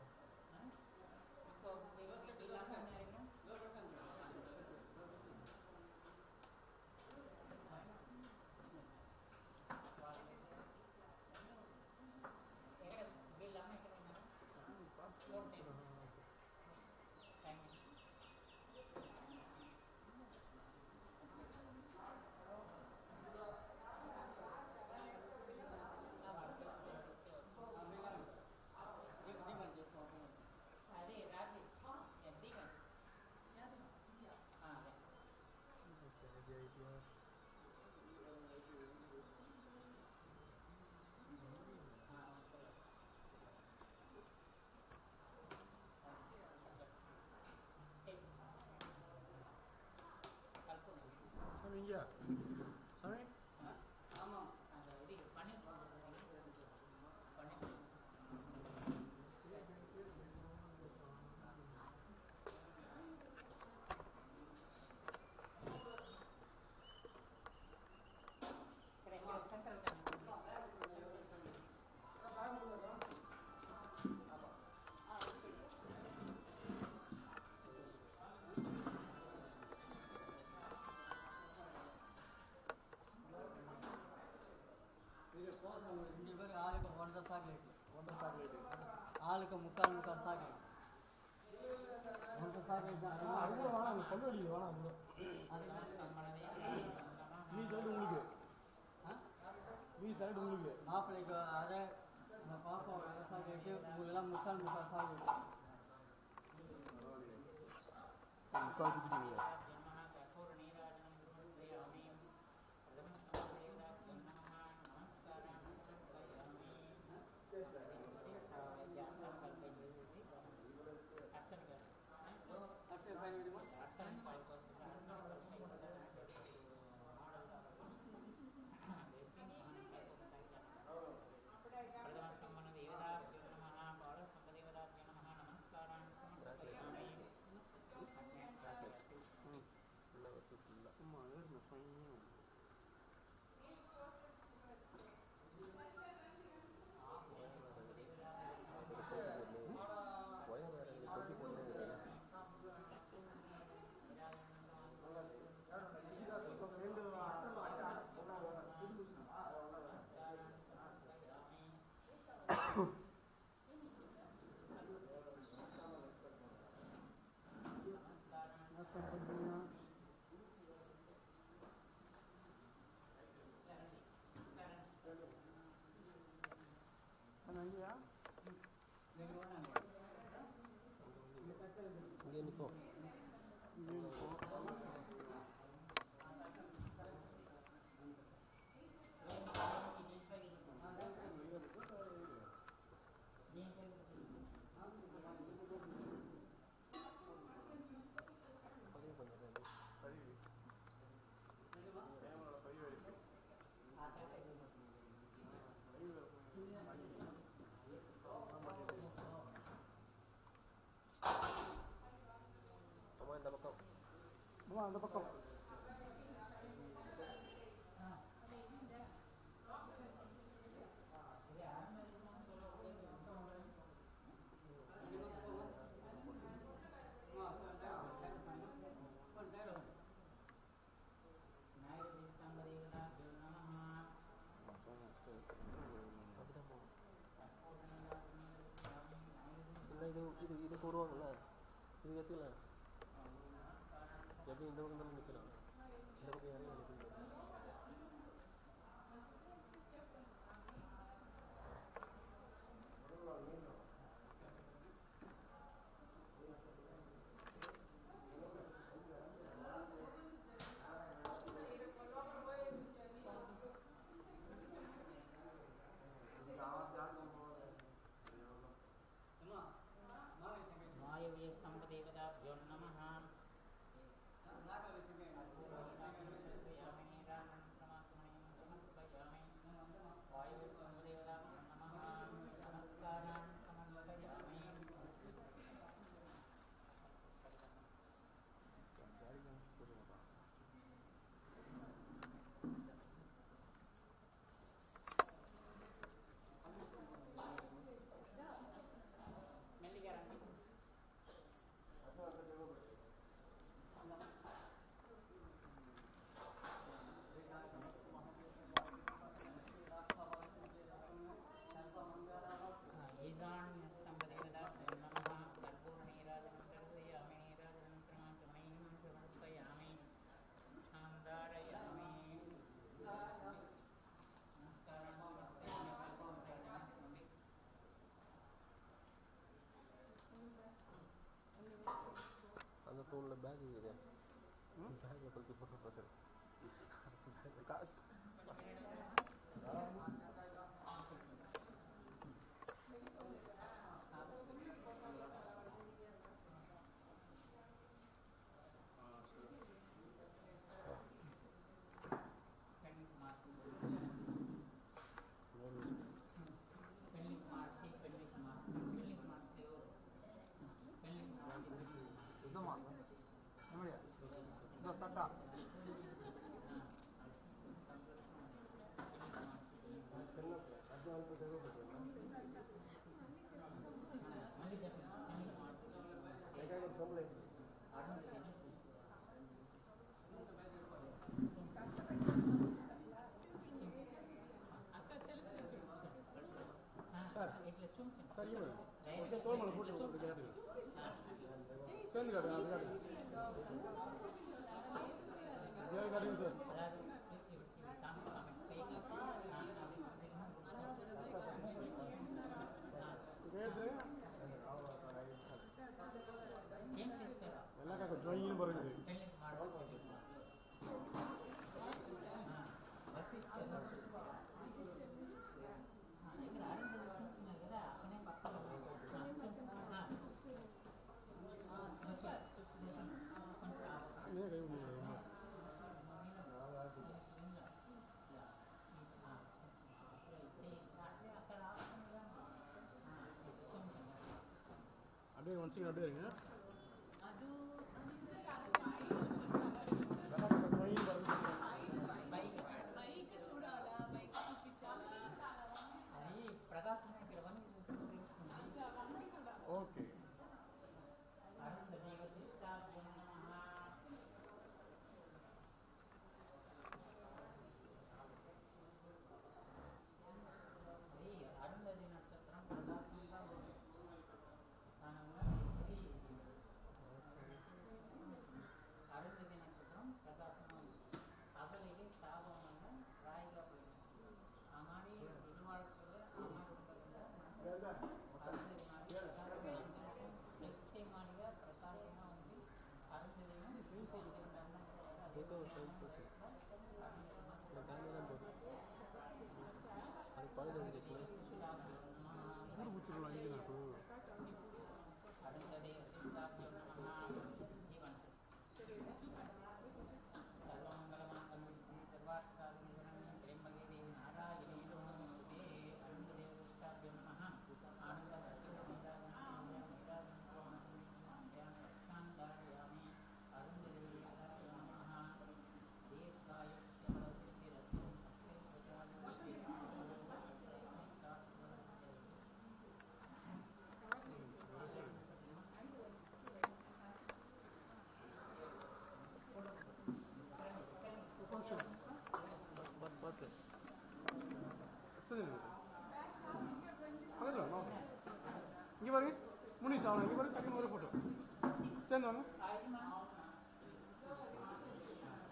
சாமி இங்கேயா சாமி ரெண்டு பேர் ஆளுக்கு ஒன்றரை சாக்லேட் ஒன்றரை சாக்லேட் ஆளுக்கு முக்கால் முக்கால் சாக்லேட் ஒன்றரை சாக்லேட் தான் அங்கே வேணாம் அங்கே பல்லு வலி வேணாம் அவ்வளோ நீ சைடு உங்களுக்கு நீ சைடு உங்களுக்கு மாப்பிள்ளைக்கு அதை நம்ம பாப்பா ஒரு சாக்லேட்டு உங்களுக்கெல்லாம் முக்கால் முக்கால் சாக்லேட் முக்கால் குத்திட்டீங்க இங்கே நிற்கும் அம்மா இந்த பக்கம் அம்மா அந்த பக்கம் இல்லை இது இது இதுக்கு வருவாங்கல்ல இது கற்றுக்கலாம் எப்படி இந்த பக்கம் தானே நிற்கலாம் இந்த பக்கம் யாரையும் நிற்கலாம் वायव्ये स्तम्भदेवताभ्यो नमः वायव्ये स्तम्भदेवताभ्यो नमः नमस्कारान् समर्पयामि మెల్లిగా రండి ఈశాన్యస్తంభదేవతాభ్యో నమః కర్పూరనీరాజనం దర్శయామి నీరాజనంతరమాచమనీయం సమర్పయామి ధారయామి నమస్కారం సమర్పయామి அந்த தூணில் பேக் இருக்குது பேக்கில் கொளுத்தி போட்டு பார்த்து காசு పెళ్లి కుమార్ పెళ్లి కుమార్ శ్రీ పెళ్లి కుమార్ పెళ్లి కుమార్ దేవ్ పెళ్లి కుమార్ சுத்தமா நம்முடைய இதோ தட்டா ఇట్లా చూంచి சரி ஓகே தோல் மேலே போட்டு கொடுத்து கேட்டு சேர்ந்து காட்டு அது காட்டு ஏழு காட்டுங்க சார் అதாவது ఇవి ఇవి తాము తాము ఫేక్ கேட்டு ఏం చేస్తారు எல்லாம் காக்க ஜொயின்னு பாருங்க పెళ్లి కుమార్ పెళ్లి కుమార్ వశిష్ఠ ఇక్కడ ఆరెంజ్ చూస్తున్నారు కదా అక్కడే పక్కన కొంచెం இதே கை முடியும் அப்படியே ஒன் செகண்ட் அப்படியே இருங்க ஜொயின்னு பாருங்க బైక్ చూడాలా బైక్ చూపించాలా అది ప్రకాశం ఇక్కడ వరకు చూస్తే తెలుస్తుంది ஓகே అరుంధతి వశిష్టాభ్యం నమః అది అరుంధతి నక్షత్రం ప్రకాశంగా ఉంది దానివల్ల ఇది ஏதோ ஒரு டைம் போச்சு இந்த டைம் தான் போகுது அது பால் வந்துருச்சுன்னா ஊர் பிடிச்சிடலாம் இங்கே இருக்கும் பார்த்து பார்த்து சரி பக்கத்தில் வாங்க இங்கே பாருங்க முனிஷ் அவனை இங்கே பாருங்க டக்குனு ஒரு ஃபோட்டோ சேர்ந்து வாங்க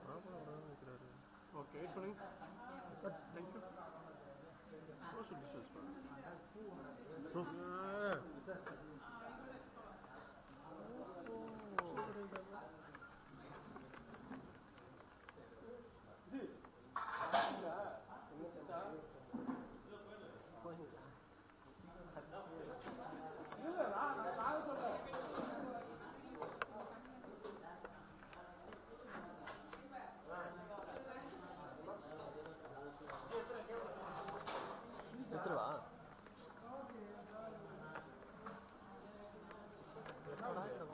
ஓகே வெயிட் பண்ணுங்க கட் தேங்க்யூ சோஷியல் டிஸ்டன்ஸ்